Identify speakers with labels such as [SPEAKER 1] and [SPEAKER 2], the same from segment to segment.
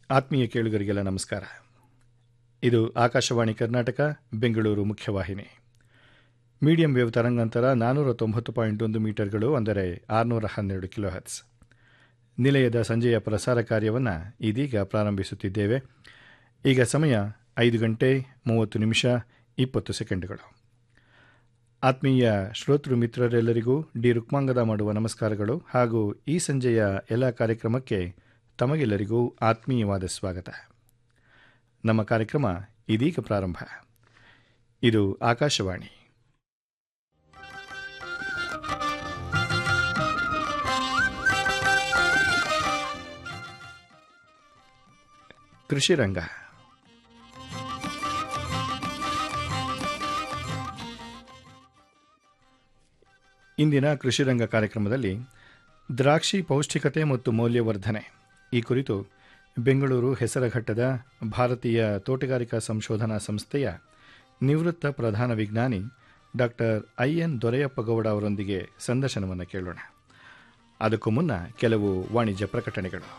[SPEAKER 1] ಆತ್ಮೀಯ ಕೇಳುಗರಿಗೆಲ್ಲ ನಮಸ್ಕಾರ ಇದು ಆಕಾಶವಾಣಿ ಕರ್ನಾಟಕ ಬೆಂಗಳೂರು ಮುಖ್ಯವಾಹಿನಿ ಮೀಡಿಯಂ ವೇವ್ ತರಂಗಾಂತರ ನಾನ್ನೂರ ತೊಂಬತ್ತು ಪಾಯಿಂಟ್ ಒಂದು ಮೀಟರ್ಗಳು ಅಂದರೆ ಆರುನೂರ ಹನ್ನೆರಡು ಕಿಲೋ ಹರ್ಟ್ಸ್ ನಿಲಯದ ಸಂಜೆಯ ಪ್ರಸಾರ ಕಾರ್ಯವನ್ನು ಇದೀಗ ಪ್ರಾರಂಭಿಸುತ್ತಿದ್ದೇವೆ ಈಗ ಸಮಯ ಐದು ಗಂಟೆ ಮೂವತ್ತು ನಿಮಿಷ ಇಪ್ಪತ್ತು ಸೆಕೆಂಡುಗಳು ಆತ್ಮೀಯ ಶ್ರೋತೃ ಮಿತ್ರರೆಲ್ಲರಿಗೂ ಡಿ ರುಕ್ಮಾಂಗದ ಮಾಡುವ ನಮಸ್ಕಾರಗಳು ಹಾಗೂ ಈ ಸಂಜೆಯ ಎಲ್ಲ ಕಾರ್ಯಕ್ರಮಕ್ಕೆ ತಮಗೆಲ್ಲರಿಗೂ ಆತ್ಮೀಯವಾದ ಸ್ವಾಗತ ನಮ್ಮ ಕಾರ್ಯಕ್ರಮ ಇದೀಗ ಪ್ರಾರಂಭ ಇದು ಆಕಾಶವಾಣಿ ಕೃಷಿ ರಂಗ ಇಂದಿನ ಕೃಷಿ ರಂಗ ಕಾರ್ಯಕ್ರಮದಲ್ಲಿ ದ್ರಾಕ್ಷಿ ಪೌಷ್ಟಿಕತೆ ಮತ್ತು ಮೌಲ್ಯವರ್ಧನೆ ಈ ಕುರಿತು ಬೆಂಗಳೂರು ಹೆಸರಘಟ್ಟದ ಭಾರತೀಯ ತೋಟಗಾರಿಕಾ ಸಂಶೋಧನಾ ಸಂಸ್ಥೆಯ ನಿವೃತ್ತ ಪ್ರಧಾನ ವಿಜ್ಞಾನಿ ಡಾಕ್ಟರ್ ಐ ಎನ್ ದೊರೆಯಪ್ಪಗೌಡ ಅವರೊಂದಿಗೆ ಸಂದರ್ಶನವನ್ನು ಕೇಳೋಣ ಅದಕ್ಕೂ ಮುನ್ನ ಕೆಲವು ವಾಣಿಜ್ಯ ಪ್ರಕಟಣೆಗಳು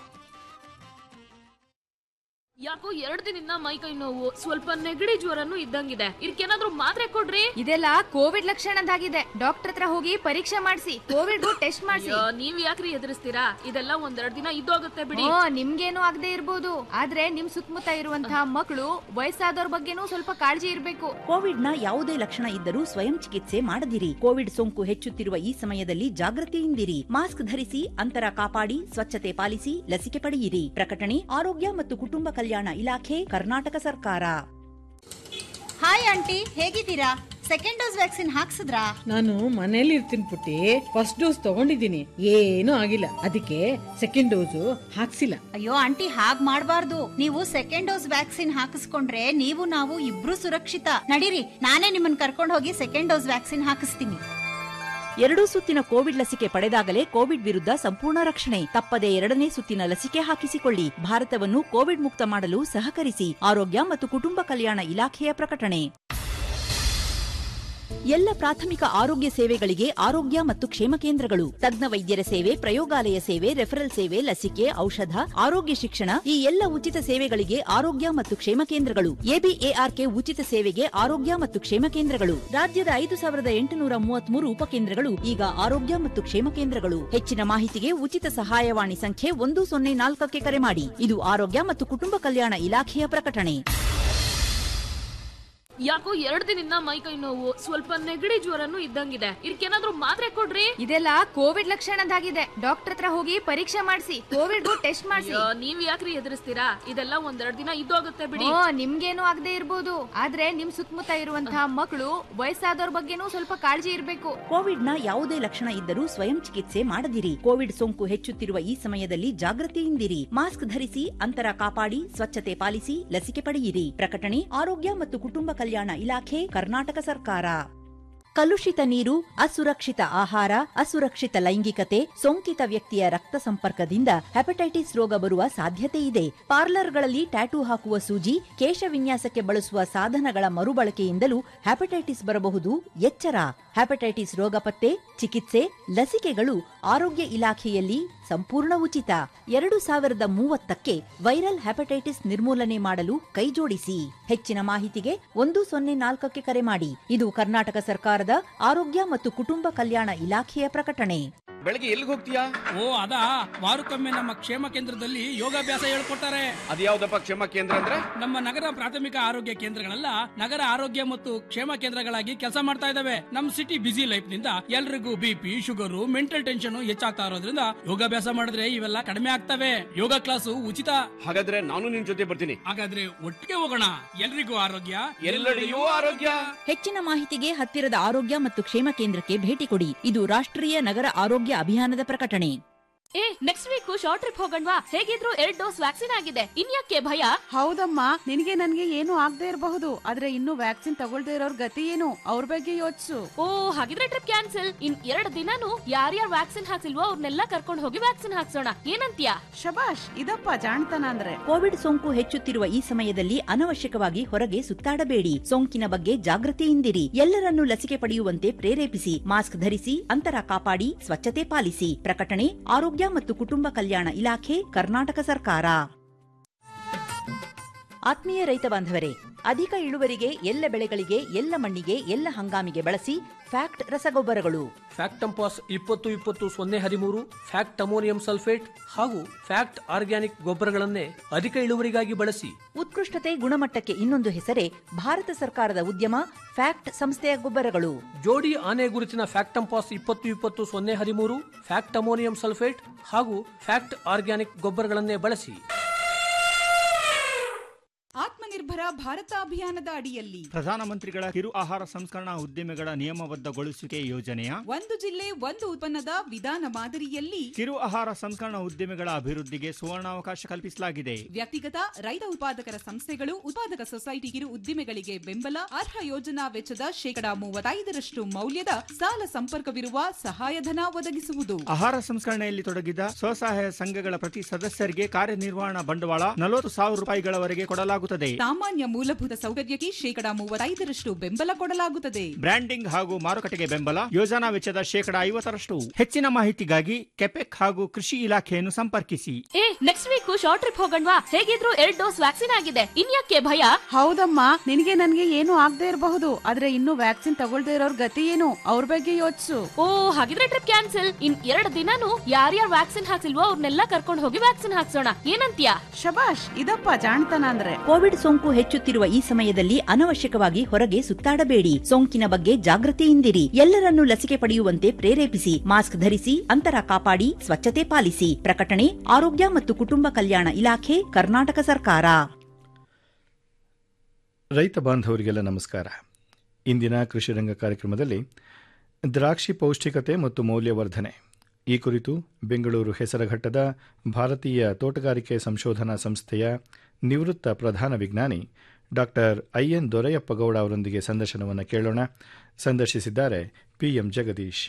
[SPEAKER 2] ಯಾಕೋ ಎರಡ್ ದಿನದಿಂದ ಮೈ ಕೈ ನೋವು ಸ್ವಲ್ಪ ನೆಗಡಿ ಜ್ವರನು ಇದ್ದಂಗಿದೆ ಇದಕ್ಕೇನಾದ್ರೂ ಮಾತ್ರೆ ಕೊಡ್ರಿ
[SPEAKER 3] ಇದೆಲ್ಲ ಕೋವಿಡ್ ಲಕ್ಷಣದಾಗಿದೆ ಡಾಕ್ಟರ್ ಹತ್ರ ಹೋಗಿ ಪರೀಕ್ಷೆ ಮಾಡಿಸಿ ಕೋವಿಡ್ ಟೆಸ್ಟ್ ಮಾಡಿಸಿ
[SPEAKER 2] ಅಯ್ಯೋ, ನೀವ್ ಯಾಕ್ರಿ ಎದುರಿಸ್ತೀರಾ ಇದೆಲ್ಲ ಒಂದೆರಡ್ ದಿನ ಇದ್ದೋಗುತ್ತೆ ಬಿಡಿ
[SPEAKER 3] ಓ ನಿಮ್ಗೇನು ಆಗದೆ ಇರ್ಬೋದು ಆದ್ರೆ ನಿಮ್ ಸುತ್ತಮುತ್ತ ಇರುವಂತಹ ಮಕ್ಕಳು ವಯಸ್ಸಾದವ್ರ ಬಗ್ಗೆನೂ ಸ್ವಲ್ಪ ಕಾಳಜಿ ಇರ್ಬೇಕು
[SPEAKER 4] ಕೋವಿಡ್ನ ಯಾವುದೇ ಲಕ್ಷಣ ಇದ್ದರೂ ಸ್ವಯಂ ಚಿಕಿತ್ಸೆ ಮಾಡದಿರಿ ಕೋವಿಡ್ ಸೋಂಕು ಹೆಚ್ಚುತ್ತಿರುವ ಈ ಸಮಯದಲ್ಲಿ ಜಾಗೃತಿಯಿಂದಿರಿ ಮಾಸ್ಕ್ ಧರಿಸಿ ಅಂತರ ಕಾಪಾಡಿ ಸ್ವಚ್ಛತೆ ಪಾಲಿಸಿ ಲಸಿಕೆ ಪಡೆಯಿರಿ ಪ್ರಕಟಣೆ ಆರೋಗ್ಯ ಮತ್ತು ಕುಟುಂಬ ಕಲ್ಯಾಣ ಇಲಾಖೆ ಕರ್ನಾಟಕ ಸರ್ಕಾರ
[SPEAKER 5] ಹಾಯ್ ಆಂಟಿ ಹೇಗಿದ್ದೀರಾ ಸೆಕೆಂಡ್ ಡೋಸ್ ವ್ಯಾಕ್ಸಿನ್ ಹಾಕ್ಸಿದ್ರಾ
[SPEAKER 6] ನಾನು ಮನೇಲಿ ಇರ್ತೀನಿ ಪುಟ್ಟಿ ಫಸ್ಟ್ ಡೋಸ್ ತಗೊಂಡಿದ್ದೀನಿ ಏನೂ ಆಗಿಲ್ಲ ಅದಕ್ಕೆ ಸೆಕೆಂಡ್ ಡೋಸು ಹಾಕ್ಸಿಲ್ಲ
[SPEAKER 5] ಅಯ್ಯೋ ಆಂಟಿ ಹಾಗ್ ಮಾಡ್ಬಾರ್ದು ನೀವು ಸೆಕೆಂಡ್ ಡೋಸ್ ವ್ಯಾಕ್ಸಿನ್ ಹಾಕಿಸ್ಕೊಂಡ್ರೆ ನೀವು ನಾವು ಇಬ್ರು ಸುರಕ್ಷಿತ ನಡೀರಿ ನಾನೇ ನಿಮ್ಮನ್ನ ಕರ್ಕೊಂಡು ಹೋಗಿ ಸೆಕೆಂಡ್ ಡೋಸ್ ವ್ಯಾಕ್ಸಿನ್ ಹಾಕಿಸ್ತೀನಿ
[SPEAKER 4] ಎರಡೂ ಸುತ್ತಿನ ಕೋವಿಡ್ ಲಸಿಕೆ ಪಡೆದಾಗಲೇ ಕೋವಿಡ್ ವಿರುದ್ಧ ಸಂಪೂರ್ಣ ರಕ್ಷಣೆ ತಪ್ಪದೆ ಎರಡನೇ ಸುತ್ತಿನ ಲಸಿಕೆ ಹಾಕಿಸಿಕೊಳ್ಳಿ ಭಾರತವನ್ನು ಕೋವಿಡ್ ಮುಕ್ತ ಮಾಡಲು ಸಹಕರಿಸಿ ಆರೋಗ್ಯ ಮತ್ತು ಕುಟುಂಬ ಕಲ್ಯಾಣ ಇಲಾಖೆಯ ಪ್ರಕಟಣೆ ಎಲ್ಲ ಪ್ರಾಥಮಿಕ ಆರೋಗ್ಯ ಸೇವೆಗಳಿಗೆ ಆರೋಗ್ಯ ಮತ್ತು ಕ್ಷೇಮ ಕೇಂದ್ರಗಳು ತಜ್ಞ ವೈದ್ಯರ ಸೇವೆ ಪ್ರಯೋಗಾಲಯ ಸೇವೆ ರೆಫರಲ್ ಸೇವೆ ಲಸಿಕೆ ಔಷಧ ಆರೋಗ್ಯ ಶಿಕ್ಷಣ ಈ ಎಲ್ಲ ಉಚಿತ ಸೇವೆಗಳಿಗೆ ಆರೋಗ್ಯ ಮತ್ತು ಕ್ಷೇಮ ಕೇಂದ್ರಗಳು ಎಬಿಎಆರ್ಕೆ ಉಚಿತ ಸೇವೆಗೆ ಆರೋಗ್ಯ ಮತ್ತು ಕ್ಷೇಮ ಕೇಂದ್ರಗಳು ರಾಜ್ಯದ ಐದು ಸಾವಿರದ ಎಂಟುನೂರ ಮೂವತ್ಮೂರು ಉಪಕೇಂದ್ರಗಳು ಈಗ ಆರೋಗ್ಯ ಮತ್ತು ಕ್ಷೇಮ ಕೇಂದ್ರಗಳು ಹೆಚ್ಚಿನ ಮಾಹಿತಿಗೆ ಉಚಿತ ಸಹಾಯವಾಣಿ ಸಂಖ್ಯೆ ಒಂದು ಸೊನ್ನೆ ನಾಲ್ಕಕ್ಕೆ ಕರೆ ಮಾಡಿ ಇದು ಆರೋಗ್ಯ ಮತ್ತು ಕುಟುಂಬ ಕಲ್ಯಾಣ ಇಲಾಖೆಯ ಪ್ರಕಟಣೆ
[SPEAKER 2] ಯಾಕೋ ಎರಡ್ ದಿನದಿಂದ ಮೈ ಕೈ ನೋವು ಸ್ವಲ್ಪ ನೆಗಡಿ ಜ್ವರನು ಇದ್ದಂಗಿದೆ ಇದಕ್ಕೇನಾದ್ರೂ ಮಾತ್ರೆ ಕೊಡ್ರಿ
[SPEAKER 3] ಇದೆಲ್ಲ ಕೋವಿಡ್ ಲಕ್ಷಣದಾಗಿದೆ ಡಾಕ್ಟರ್ ಹತ್ರ ಹೋಗಿ ಪರೀಕ್ಷೆ ಮಾಡಿಸಿ ಕೋವಿಡ್ ಟೆಸ್ಟ್ ಮಾಡಿಸಿ
[SPEAKER 2] ಅಯ್ಯೋ, ನೀವ್ ಯಾಕ್ರಿ ಎದುರಿಸ್ತೀರಾ ಇದೆಲ್ಲ ಒಂದೆರಡ್ ದಿನ ಇದ್ದೋಗುತ್ತೆ ಬಿಡಿ
[SPEAKER 3] ಓ ನಿಮ್ಗೇನು ಆಗದೆ ಇರ್ಬೋದು ಆದ್ರೆ ನಿಮ್ ಸುತ್ತಮುತ್ತ ಇರುವಂತಹ ಮಕ್ಕಳು ವಯಸ್ಸಾದವ್ರ ಬಗ್ಗೆನೂ ಸ್ವಲ್ಪ ಕಾಳಜಿ ಇರ್ಬೇಕು
[SPEAKER 4] ಕೋವಿಡ್ನ ಯಾವುದೇ ಲಕ್ಷಣ ಇದ್ದರೂ ಸ್ವಯಂ ಚಿಕಿತ್ಸೆ ಮಾಡದಿರಿ ಕೋವಿಡ್ ಸೋಂಕು ಹೆಚ್ಚುತ್ತಿರುವ ಈ ಸಮಯದಲ್ಲಿ ಜಾಗೃತಿಯಿಂದಿರಿ ಮಾಸ್ಕ್ ಧರಿಸಿ ಅಂತರ ಕಾಪಾಡಿ ಸ್ವಚ್ಛತೆ ಪಾಲಿಸಿ ಲಸಿಕೆ ಪಡೆಯಿರಿ ಪ್ರಕಟಣೆ ಆರೋಗ್ಯ ಮತ್ತು ಕುಟುಂಬ ಕಲ್ಯಾಣ ಇಲಾಖೆ ಕರ್ನಾಟಕ ಸರ್ಕಾರ ಕಲುಷಿತ ನೀರು ಅಸುರಕ್ಷಿತ ಆಹಾರ ಅಸುರಕ್ಷಿತ ಲೈಂಗಿಕತೆ ಸೋಂಕಿತ ವ್ಯಕ್ತಿಯ ರಕ್ತ ಸಂಪರ್ಕದಿಂದ ಹೆಪಟೈಟಿಸ್ ರೋಗ ಬರುವ ಸಾಧ್ಯತೆ ಇದೆ ಪಾರ್ಲರ್ಗಳಲ್ಲಿ ಟ್ಯಾಟೂ ಹಾಕುವ ಸೂಜಿ ಕೇಶ ವಿನ್ಯಾಸಕ್ಕೆ ಬಳಸುವ ಸಾಧನಗಳ ಮರುಬಳಕೆಯಿಂದಲೂ ಹೆಪಟೈಟಿಸ್ ಬರಬಹುದು ಎಚ್ಚರ ಹೆಪಟೈಟಿಸ್ ರೋಗ ಪತ್ತೆ ಚಿಕಿತ್ಸೆ ಲಸಿಕೆಗಳು ಆರೋಗ್ಯ ಇಲಾಖೆಯಲ್ಲಿ ಸಂಪೂರ್ಣ ಉಚಿತ ಎರಡು ಸಾವಿರದ ಮೂವತ್ತಕ್ಕೆ ವೈರಲ್ ಹೆಪಟೈಟಿಸ್ ನಿರ್ಮೂಲನೆ ಮಾಡಲು ಕೈಜೋಡಿಸಿ ಹೆಚ್ಚಿನ ಮಾಹಿತಿಗೆ ಒಂದು ಸೊನ್ನೆ ನಾಲ್ಕಕ್ಕೆ ಕರೆ ಮಾಡಿ ಇದು ಕರ್ನಾಟಕ ಸರ್ಕಾರದ ಆರೋಗ್ಯ ಮತ್ತು ಕುಟುಂಬ ಕಲ್ಯಾಣ ಇಲಾಖೆಯ ಪ್ರಕಟಣೆ
[SPEAKER 7] ಬೆಳಗ್ಗೆ ಎಲ್ಲಿಗೆ ಹೋಗ್ತೀಯಾ
[SPEAKER 8] ಓ ಅದಾ ವಾರಕ್ಕೊಮ್ಮೆ ನಮ್ಮ ಕ್ಷೇಮ ಕೇಂದ್ರದಲ್ಲಿ ಯೋಗಾಭ್ಯಾಸ ಹೇಳ್ಕೊಡ್ತಾರೆ
[SPEAKER 7] ಅದ್ಯಾವ್ದಪ್ಪ ಕ್ಷೇಮ ಕೇಂದ್ರ ಅಂದ್ರೆ
[SPEAKER 8] ನಮ್ಮ ನಗರ ಪ್ರಾಥಮಿಕ ಆರೋಗ್ಯ ಕೇಂದ್ರಗಳೆಲ್ಲ ನಗರ ಆರೋಗ್ಯ ಮತ್ತು ಕ್ಷೇಮ ಕೇಂದ್ರಗಳಾಗಿ ಕೆಲಸ ಮಾಡ್ತಾ ಇದಾವೆ ನಮ್ ಸಿಟಿ ಬಿಸಿ ಲೈಫ್ ನಿಂದ ಎಲ್ರಿಗೂ ಬಿಪಿ ಶುಗರು ಮೆಂಟಲ್ ಟೆನ್ಷನ್ ಹೆಚ್ಚಾಗ್ತಾ ಇರೋದ್ರಿಂದ ಯೋಗಾಭ್ಯಾಸ ಮಾಡಿದ್ರೆ ಇವೆಲ್ಲ ಕಡಿಮೆ ಆಗ್ತವೆ ಯೋಗ ಕ್ಲಾಸು ಉಚಿತ
[SPEAKER 7] ಹಾಗಾದ್ರೆ ನಾನು ನಿನ್ ಜೊತೆ ಬರ್ತೀನಿ
[SPEAKER 8] ಹಾಗಾದ್ರೆ ಒಟ್ಟಿಗೆ ಹೋಗೋಣ ಎಲ್ರಿಗೂ ಆರೋಗ್ಯ
[SPEAKER 7] ಎಲ್ಲೆಡೆಯೂ ಆರೋಗ್ಯ
[SPEAKER 4] ಹೆಚ್ಚಿನ ಮಾಹಿತಿಗೆ ಹತ್ತಿರದ ಆರೋಗ್ಯ ಮತ್ತು ಕ್ಷೇಮ ಕೇಂದ್ರಕ್ಕೆ ಭೇಟಿ ಕೊಡಿ ಇದು ರಾಷ್ಟ್ರೀಯ ನಗರ ಆರೋಗ್ಯ ಅಭಿಯಾನದ ಪ್ರಕಟಣೆ
[SPEAKER 2] ಏ ನೆಕ್ಸ್ಟ್ ವೀಕ್ ಶಾರ್ಟ್ ಟ್ರಿಪ್ ಹೋಗಣ್ವಾ ಹೇಗಿದ್ರು ಎರಡ್ ಡೋಸ್ ವ್ಯಾಕ್ಸಿನ್ ಆಗಿದೆ ಇನ್ಯಾಕೆ ಭಯ
[SPEAKER 9] ಹೌದಮ್ಮ ನಿನಗೆ ನನ್ಗೆ ಏನು ಆಗದೆ ಇರಬಹುದು ಆದ್ರೆ ಇನ್ನು ವ್ಯಾಕ್ಸಿನ್ ತಗೊಳ್ದೇ ಇರೋರ್ ಗತಿ ಏನು ಅವ್ರ ಬಗ್ಗೆ ಯೋಚಿಸು
[SPEAKER 2] ಓ ಹಾಗಿದ್ರೆ ಟ್ರಿಪ್ ಕ್ಯಾನ್ಸಲ್ ಇನ್ ಎರಡ್ ದಿನಾನು ಯಾರ್ಯಾರು ವ್ಯಾಕ್ಸಿನ್ ಹಾಕ್ಸಿಲ್ವೋ ಅವ್ರನ್ನೆಲ್ಲ ಕರ್ಕೊಂಡು ಹೋಗಿ ವ್ಯಾಕ್ಸಿನ್ ಹಾಕ್ಸೋಣ ಏನಂತೀಯ
[SPEAKER 9] ಶಬಾಷ್ ಇದಪ್ಪ ಜಾಣ್ತನ ಅಂದ್ರೆ
[SPEAKER 4] ಕೋವಿಡ್ ಸೋಂಕು ಹೆಚ್ಚುತ್ತಿರುವ ಈ ಸಮಯದಲ್ಲಿ ಅನವಶ್ಯಕವಾಗಿ ಹೊರಗೆ ಸುತ್ತಾಡಬೇಡಿ ಸೋಂಕಿನ ಬಗ್ಗೆ ಜಾಗೃತಿಯಿಂದಿರಿ ಎಲ್ಲರನ್ನೂ ಲಸಿಕೆ ಪಡೆಯುವಂತೆ ಪ್ರೇರೇಪಿಸಿ ಮಾಸ್ಕ್ ಧರಿಸಿ ಅಂತರ ಕಾಪಾಡಿ ಸ್ವಚ್ಛತೆ ಪಾಲಿಸಿ ಪ್ರಕಟಣೆ ಆರೋಗ್ಯ ಮತ್ತು ಕುಟುಂಬ ಕಲ್ಯಾಣ ಇಲಾಖೆ ಕರ್ನಾಟಕ ಸರ್ಕಾರ ಆತ್ಮೀಯ ರೈತ ಬಾಂಧವರೇ ಅಧಿಕ ಇಳುವರಿಗೆ ಎಲ್ಲ ಬೆಳೆಗಳಿಗೆ ಎಲ್ಲ ಮಣ್ಣಿಗೆ ಎಲ್ಲ ಹಂಗಾಮಿಗೆ ಬಳಸಿ ಫ್ಯಾಕ್ಟ್ ರಸಗೊಬ್ಬರಗಳು
[SPEAKER 10] ಫ್ಯಾಕ್ಟಂಪಾಸ್ ಇಪ್ಪತ್ತು ಇಪ್ಪತ್ತು ಸೊನ್ನೆ ಹದಿಮೂರು ಫ್ಯಾಕ್ಟ್ ಅಮೋನಿಯಂ ಸಲ್ಫೇಟ್ ಹಾಗೂ ಫ್ಯಾಕ್ಟ್ ಆರ್ಗ್ಯಾನಿಕ್ ಗೊಬ್ಬರಗಳನ್ನೇ ಅಧಿಕ ಇಳುವರಿಗಾಗಿ ಬಳಸಿ
[SPEAKER 4] ಉತ್ಕೃಷ್ಟತೆ ಗುಣಮಟ್ಟಕ್ಕೆ ಇನ್ನೊಂದು ಹೆಸರೇ ಭಾರತ ಸರ್ಕಾರದ ಉದ್ಯಮ ಫ್ಯಾಕ್ಟ್ ಸಂಸ್ಥೆಯ ಗೊಬ್ಬರಗಳು
[SPEAKER 10] ಜೋಡಿ ಆನೆ ಗುರುತಿನ ಫ್ಯಾಕ್ಟಂಪಾಸ್ ಇಪ್ಪತ್ತು ಇಪ್ಪತ್ತು ಸೊನ್ನೆ ಹದಿಮೂರು ಫ್ಯಾಕ್ಟ್ ಅಮೋನಿಯಂ ಸಲ್ಫೇಟ್ ಹಾಗೂ ಫ್ಯಾಕ್ಟ್ ಆರ್ಗ್ಯಾನಿಕ್ ಗೊಬ್ಬರಗಳನ್ನೇ ಬಳಸಿ
[SPEAKER 11] ಆತ್ಮನಿರ್ಭರ ಭಾರತ ಅಭಿಯಾನದ ಅಡಿಯಲ್ಲಿ
[SPEAKER 12] ಪ್ರಧಾನಮಂತ್ರಿಗಳ ಕಿರು ಆಹಾರ ಸಂಸ್ಕರಣಾ ಉದ್ದಿಮೆಗಳ ನಿಯಮಬದ್ಧಗೊಳಿಸುವಿಕೆ ಯೋಜನೆಯ
[SPEAKER 11] ಒಂದು ಜಿಲ್ಲೆ ಒಂದು ಉತ್ಪನ್ನದ ವಿಧಾನ ಮಾದರಿಯಲ್ಲಿ
[SPEAKER 12] ಕಿರು ಆಹಾರ ಸಂಸ್ಕರಣಾ ಉದ್ದಿಮೆಗಳ ಅಭಿವೃದ್ಧಿಗೆ ಸುವರ್ಣಾವಕಾಶ ಕಲ್ಪಿಸಲಾಗಿದೆ
[SPEAKER 11] ವ್ಯಕ್ತಿಗತ ರೈತ ಉತ್ಪಾದಕರ ಸಂಸ್ಥೆಗಳು ಉತ್ಪಾದಕ ಸೊಸೈಟಿ ಕಿರು ಉದ್ದಿಮೆಗಳಿಗೆ ಬೆಂಬಲ ಅರ್ಹ ಯೋಜನಾ ವೆಚ್ಚದ ಶೇಕಡಾ ಮೂವತ್ತೈದರಷ್ಟು ಮೌಲ್ಯದ ಸಾಲ ಸಂಪರ್ಕವಿರುವ ಸಹಾಯಧನ ಒದಗಿಸುವುದು
[SPEAKER 12] ಆಹಾರ ಸಂಸ್ಕರಣೆಯಲ್ಲಿ ತೊಡಗಿದ ಸ್ವಸಹಾಯ ಸಂಘಗಳ ಪ್ರತಿ ಸದಸ್ಯರಿಗೆ ಕಾರ್ಯನಿರ್ವಹಣಾ ಬಂಡವಾಳ ನಲವತ್ತು ಸಾವಿರ ರೂಪಾಯಿಗಳವರೆಗೆ ಕೊಡಲಾಗುತ್ತದೆ
[SPEAKER 11] ಸಾಮಾನ್ಯ ಮೂಲಭೂತ ಸೌಕರ್ಯಕ್ಕೆ ಶೇಕಡಾ ಮೂವತ್ತೈದರಷ್ಟು ಬೆಂಬಲ ಕೊಡಲಾಗುತ್ತದೆ
[SPEAKER 12] ಬ್ರ್ಯಾಂಡಿಂಗ್ ಹಾಗೂ ಮಾರುಕಟ್ಟೆಗೆ ಬೆಂಬಲ ಯೋಜನಾ ವೆಚ್ಚದ ಶೇಕಡಾ ಐವತ್ತರಷ್ಟು ಹೆಚ್ಚಿನ ಮಾಹಿತಿಗಾಗಿ ಕೆಪೆಕ್ ಹಾಗೂ ಕೃಷಿ ಇಲಾಖೆಯನ್ನು ಸಂಪರ್ಕಿಸಿ
[SPEAKER 2] ಏ ನೆಕ್ಸ್ಟ್ ವೀಕ್ ಶಾರ್ಟ್ ಟ್ರಿಪ್ ಹೋಗಣ್ವಾ ಹೇಗಿದ್ರು ಎರಡ್ ಡೋಸ್ ವ್ಯಾಕ್ಸಿನ್ ಆಗಿದೆ ಇನ್ಯಾಕೆ ಭಯ
[SPEAKER 9] ಹೌದಮ್ಮ ನಿನಗೆ ನನ್ಗೆ ಏನು ಆಗದೆ ಇರಬಹುದು ಆದ್ರೆ ಇನ್ನು ವ್ಯಾಕ್ಸಿನ್ ತಗೊಳ್ದೇ ಇರೋರ್ ಗತಿ ಏನು ಅವ್ರ ಬಗ್ಗೆ ಯೋಚಿಸು
[SPEAKER 2] ಓ ಹಾಗಿದ್ರೆ ಟ್ರಿಪ್ ಕ್ಯಾನ್ಸಲ್ ಇನ್ ಎರಡು ದಿನಾನು ಯಾರ್ಯಾರು ವ್ಯಾಕ್ಸಿನ್ ಹಾಕ್ಸಿಲ್ವೋ ಅವ್ರನ್ನೆಲ್ಲ ಕರ್ಕೊಂಡು ಹೋಗಿ ವ್ಯಾಕ್ಸಿನ್ ಹಾಕ್ಸೋಣ ಏನಂತೀಯ
[SPEAKER 9] ಶಬಾಷ್ ಇದಪ್ಪ ಜಾಣ್ತನ ಅಂದ್ರೆ
[SPEAKER 4] ಕೋವಿಡ್ ಸೋಂಕು ಹೆಚ್ಚುತ್ತಿರುವ ಈ ಸಮಯದಲ್ಲಿ ಅನವಶ್ಯಕವಾಗಿ ಹೊರಗೆ ಸುತ್ತಾಡಬೇಡಿ ಸೋಂಕಿನ ಬಗ್ಗೆ ಜಾಗೃತಿಯಿಂದಿರಿ ಎಲ್ಲರನ್ನೂ ಲಸಿಕೆ ಪಡೆಯುವಂತೆ ಪ್ರೇರೇಪಿಸಿ ಮಾಸ್ಕ್ ಧರಿಸಿ ಅಂತರ ಕಾಪಾಡಿ ಸ್ವಚ್ಛತೆ ಪಾಲಿಸಿ ಪ್ರಕಟಣೆ ಆರೋಗ್ಯ ಮತ್ತು ಕುಟುಂಬ ಕಲ್ಯಾಣ ಇಲಾಖೆ ಕರ್ನಾಟಕ ಸರ್ಕಾರ
[SPEAKER 1] ರೈತ ಬಾಂಧವರಿಗೆಲ್ಲ ನಮಸ್ಕಾರ ಇಂದಿನ ಕೃಷಿ ರಂಗ ಕಾರ್ಯಕ್ರಮದಲ್ಲಿ ದ್ರಾಕ್ಷಿ ಪೌಷ್ಟಿಕತೆ ಮತ್ತು ಮೌಲ್ಯವರ್ಧನೆ ಈ ಕುರಿತು ಬೆಂಗಳೂರು ಹೆಸರಘಟ್ಟದ ಭಾರತೀಯ ತೋಟಗಾರಿಕೆ ಸಂಶೋಧನಾ ಸಂಸ್ಥೆಯ ನಿವೃತ್ತ ಪ್ರಧಾನ ವಿಜ್ಞಾನಿ ಡಾಕ್ಟರ್ ಐ ಎನ್ ದೊರೆಯಪ್ಪಗೌಡ ಅವರೊಂದಿಗೆ ಸಂದರ್ಶನವನ್ನು ಕೇಳೋಣ ಸಂದರ್ಶಿಸಿದ್ದಾರೆ ಪಿಎಂ ಜಗದೀಶ್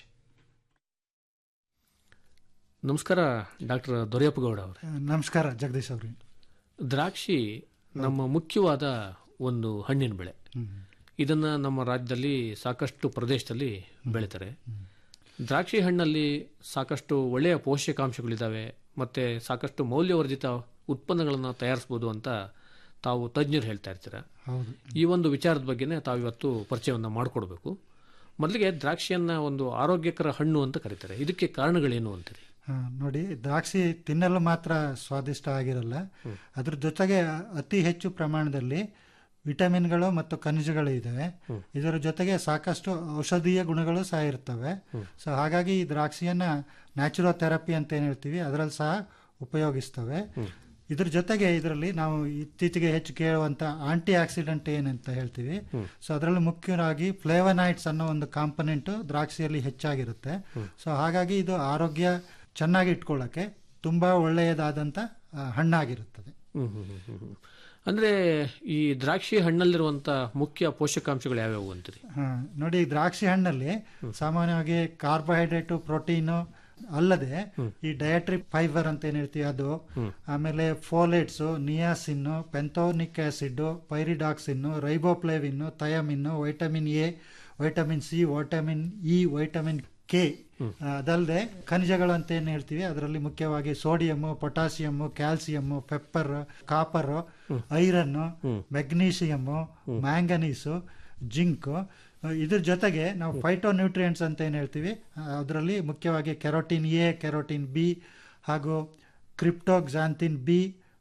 [SPEAKER 10] ನಮಸ್ಕಾರ ಡಾಕ್ಟರ್ ದೊರೆಯಪ್ಪಗೌಡ ಅವರು
[SPEAKER 13] ನಮಸ್ಕಾರ ಜಗದೀಶ್ ಅವ್ರಿ
[SPEAKER 10] ದ್ರಾಕ್ಷಿ ನಮ್ಮ ಮುಖ್ಯವಾದ ಒಂದು ಹಣ್ಣಿನ ಬೆಳೆ ಇದನ್ನ ನಮ್ಮ ರಾಜ್ಯದಲ್ಲಿ ಸಾಕಷ್ಟು ಪ್ರದೇಶದಲ್ಲಿ ಬೆಳೀತಾರೆ ದ್ರಾಕ್ಷಿ ಹಣ್ಣಲ್ಲಿ ಸಾಕಷ್ಟು ಒಳ್ಳೆಯ ಪೋಷಕಾಂಶಗಳಿದ್ದಾವೆ ಮತ್ತೆ ಸಾಕಷ್ಟು ಮೌಲ್ಯವರ್ಧಿತ ಉತ್ಪನ್ನಗಳನ್ನು ತಯಾರಿಸ್ಬೋದು ಅಂತ ತಾವು ತಜ್ಞರು ಹೇಳ್ತಾ ಇರ್ತೀರ
[SPEAKER 13] ಹೌದು
[SPEAKER 10] ಈ ಒಂದು ವಿಚಾರದ ಬಗ್ಗೆನೇ ತಾವು ಇವತ್ತು ಪರಿಚಯವನ್ನು ಮಾಡಿಕೊಡ್ಬೇಕು ಮೊದಲಿಗೆ ದ್ರಾಕ್ಷಿಯನ್ನ ಒಂದು ಆರೋಗ್ಯಕರ ಹಣ್ಣು ಅಂತ ಕರೀತಾರೆ ಇದಕ್ಕೆ ಕಾರಣಗಳೇನು ಅಂತೀರಿ
[SPEAKER 13] ಹಾ, ನೋಡಿ ದ್ರಾಕ್ಷಿ ತಿನ್ನಲು ಮಾತ್ರ ಸ್ವಾದಿಷ್ಟ ಆಗಿರಲ್ಲ ಅದ್ರ ಜೊತೆಗೆ ಅತಿ ಹೆಚ್ಚು ಪ್ರಮಾಣದಲ್ಲಿ ವಿಟಮಿನ್ಗಳು ಮತ್ತು ಖನಿಜಗಳು ಇದಾವೆ ಇದರ ಜೊತೆಗೆ ಸಾಕಷ್ಟು ಔಷಧೀಯ ಗುಣಗಳು ಸಹ ಇರ್ತವೆ ಸೊ ಹಾಗಾಗಿ ಈ ದ್ರಾಕ್ಷಿಯನ್ನ ನ್ಯಾಚುರೋ ಥೆರಪಿ ಅಂತ ಏನು ಹೇಳ್ತೀವಿ ಅದರಲ್ಲಿ ಸಹ ಉಪಯೋಗಿಸ್ತವೆ ಇದ್ರ ಜೊತೆಗೆ ಇದರಲ್ಲಿ ನಾವು ಇತ್ತೀಚೆಗೆ ಹೆಚ್ಚು ಕೇಳುವಂತ ಆಂಟಿ ಆಕ್ಸಿಡೆಂಟ್ ಏನಂತ ಹೇಳ್ತೀವಿ ಸೊ ಅದರಲ್ಲಿ ಮುಖ್ಯವಾಗಿ ಫ್ಲೇವನೈಟ್ಸ್ ಅನ್ನೋ ಒಂದು ಕಾಂಪೊನೆಂಟ್ ದ್ರಾಕ್ಷಿಯಲ್ಲಿ ಹೆಚ್ಚಾಗಿರುತ್ತೆ ಸೊ ಹಾಗಾಗಿ ಇದು ಆರೋಗ್ಯ ಚೆನ್ನಾಗಿ ಇಟ್ಕೊಳ್ಳೋಕೆ ತುಂಬಾ ಒಳ್ಳೆಯದಾದಂತ ಆ, ಹಣ್ಣಾಗಿರುತ್ತದೆ
[SPEAKER 10] ಹ್ಮ್ ಹ್ಮ್ ಹ್ಮ್ ಹ್ಮ್ ಹ್ಮ್. ಅಂದ್ರೆ ಈ ದ್ರಾಕ್ಷಿ ಹಣ್ಣಲ್ಲಿರುವಂತ ಮುಖ್ಯ ಪೋಷಕಾಂಶಗಳು ಯಾವ್ಯಾವು ಅಂತೀರಿ
[SPEAKER 13] ಹಾ, ನೋಡಿ ಈ ದ್ರಾಕ್ಷಿ ಹಣ್ಣಲ್ಲಿ ಸಾಮಾನ್ಯವಾಗಿ ಕಾರ್ಬೋಹೈಡ್ರೇಟು ಪ್ರೋಟೀನು ಅಲ್ಲದೆ ಈ ಡಯಟ್ರಿ ಫೈಬರ್ ಅಂತ ಏನ್ ಹೇಳ್ತೀವಿ ಅದು ಆಮೇಲೆ folates niacin pantothenic acid pyridoxine riboflavin thiamine vitamin A vitamin C vitamin E vitamin K ಅದಲ್ಲದೆ ಖನಿಜಗಳು ಅಂತ ಏನ್ ಹೇಳ್ತೀವಿ ಅದರಲ್ಲಿ ಮುಖ್ಯವಾಗಿ sodium potassium calcium pepper copper iron magnesium manganese zinc ಇದ್ರ ಜೊತೆಗೆ ನಾವು ಫೈಟೋ ನ್ಯೂಟ್ರಿಯೆಂಟ್ಸ್ ಅಂತ ಏನು ಹೇಳ್ತೀವಿ ಅದರಲ್ಲಿ ಮುಖ್ಯವಾಗಿ ಕೆರೋಟಿನ್ ಎ ಕೆರೋಟಿನ್ ಬಿ ಹಾಗೂ ಕ್ರಿಪ್ಟೋಕ್ಸಾಂತಿನ್ ಬಿ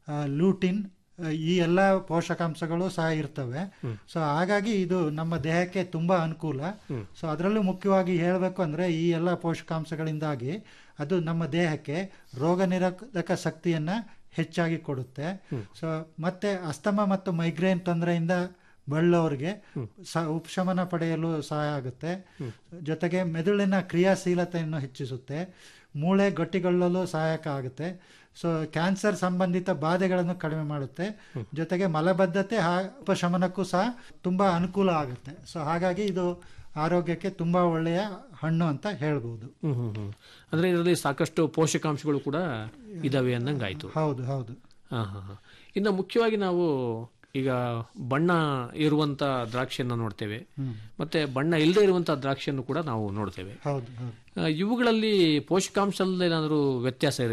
[SPEAKER 13] ಲೂಟಿನ್ ಈ ಎಲ್ಲ ಪೋಷಕಾಂಶಗಳು ಸಹ ಇರ್ತವೆ ಸೊ ಹಾಗಾಗಿ ಇದು ನಮ್ಮ ದೇಹಕ್ಕೆ ತುಂಬಾ ಅನುಕೂಲ ಸೊ ಅದರಲ್ಲೂ ಮುಖ್ಯವಾಗಿ ಹೇಳಬೇಕು ಅಂದ್ರೆ ಈ ಎಲ್ಲ ಪೋಷಕಾಂಶಗಳಿಂದಾಗಿ ಅದು ನಮ್ಮ ದೇಹಕ್ಕೆ ರೋಗ ನಿರೋಧಕ ಶಕ್ತಿಯನ್ನ ಹೆಚ್ಚಾಗಿ ಕೊಡುತ್ತೆ ಸೊ ಮತ್ತೆ ಅಸ್ತಮ ಮತ್ತು ಮೈಗ್ರೇನ್ ತೊಂದರೆಯಿಂದ ಬಳ್ಳೋರಿಗೆ ಸ ಉಪಶಮನ ಪಡೆಯಲು ಸಹಾಯ ಆಗುತ್ತೆ ಜೊತೆಗೆ ಮೆದುಳಿನ ಕ್ರಿಯಾಶೀಲತೆಯನ್ನು ಹೆಚ್ಚಿಸುತ್ತೆ ಮೂಳೆ ಗಟ್ಟಿಗೊಳ್ಳಲು ಸಹಾಯಕ ಆಗುತ್ತೆ ಸೊ ಕ್ಯಾನ್ಸರ್ ಸಂಬಂಧಿತ ಬಾಧೆಗಳನ್ನು ಕಡಿಮೆ ಮಾಡುತ್ತೆ ಜೊತೆಗೆ ಮಲಬದ್ಧತೆ ಹಾ- ಉಪಶಮನಕ್ಕೂ ಸಹ ತುಂಬಾ ಅನುಕೂಲ ಆಗುತ್ತೆ ಸೊ ಹಾಗಾಗಿ ಇದು ಆರೋಗ್ಯಕ್ಕೆ ತುಂಬಾ ಒಳ್ಳೆಯ ಹಣ್ಣು ಅಂತ ಹೇಳ್ಬೋದು
[SPEAKER 10] ಹ್ಮ್ ಹ್ಮ್ ಹ್ಮ್. ಅಂದ್ರೆ ಇದರಲ್ಲಿ ಸಾಕಷ್ಟು ಪೋಷಕಾಂಶಗಳು ಕೂಡ ಇದಾವೆ ಅನ್ನಂಗಾಯ್ತು
[SPEAKER 13] ಹೌದು ಹೌದು
[SPEAKER 10] ಹಾ ಹಾ ಹಾ. ಇನ್ನು ಮುಖ್ಯವಾಗಿ ನಾವು ಈಗ ಬಣ್ಣ ಇರುವಂತ ದ್ರಾಕ್ಷಿಯನ್ನು ನೋಡ್ತೇವೆ
[SPEAKER 13] ಹ್ಮ್.
[SPEAKER 10] ಮತ್ತೆ ಬಣ್ಣ ಇಲ್ಲದೆ ಇರುವಂತ ದ್ರಾಕ್ಷಿಯನ್ನು ಕೂಡ ನಾವು ನೋಡ್ತೇವೆ
[SPEAKER 13] ಹೌದು ಹೌದು
[SPEAKER 10] ಆ, ಇವುಗಳಲ್ಲಿ ಪೋಷಕಾಂಶದಲ್ಲಿ ಏನಾದರೂ ವ್ಯತ್ಯಾಸ ಇರುತ್ತೆ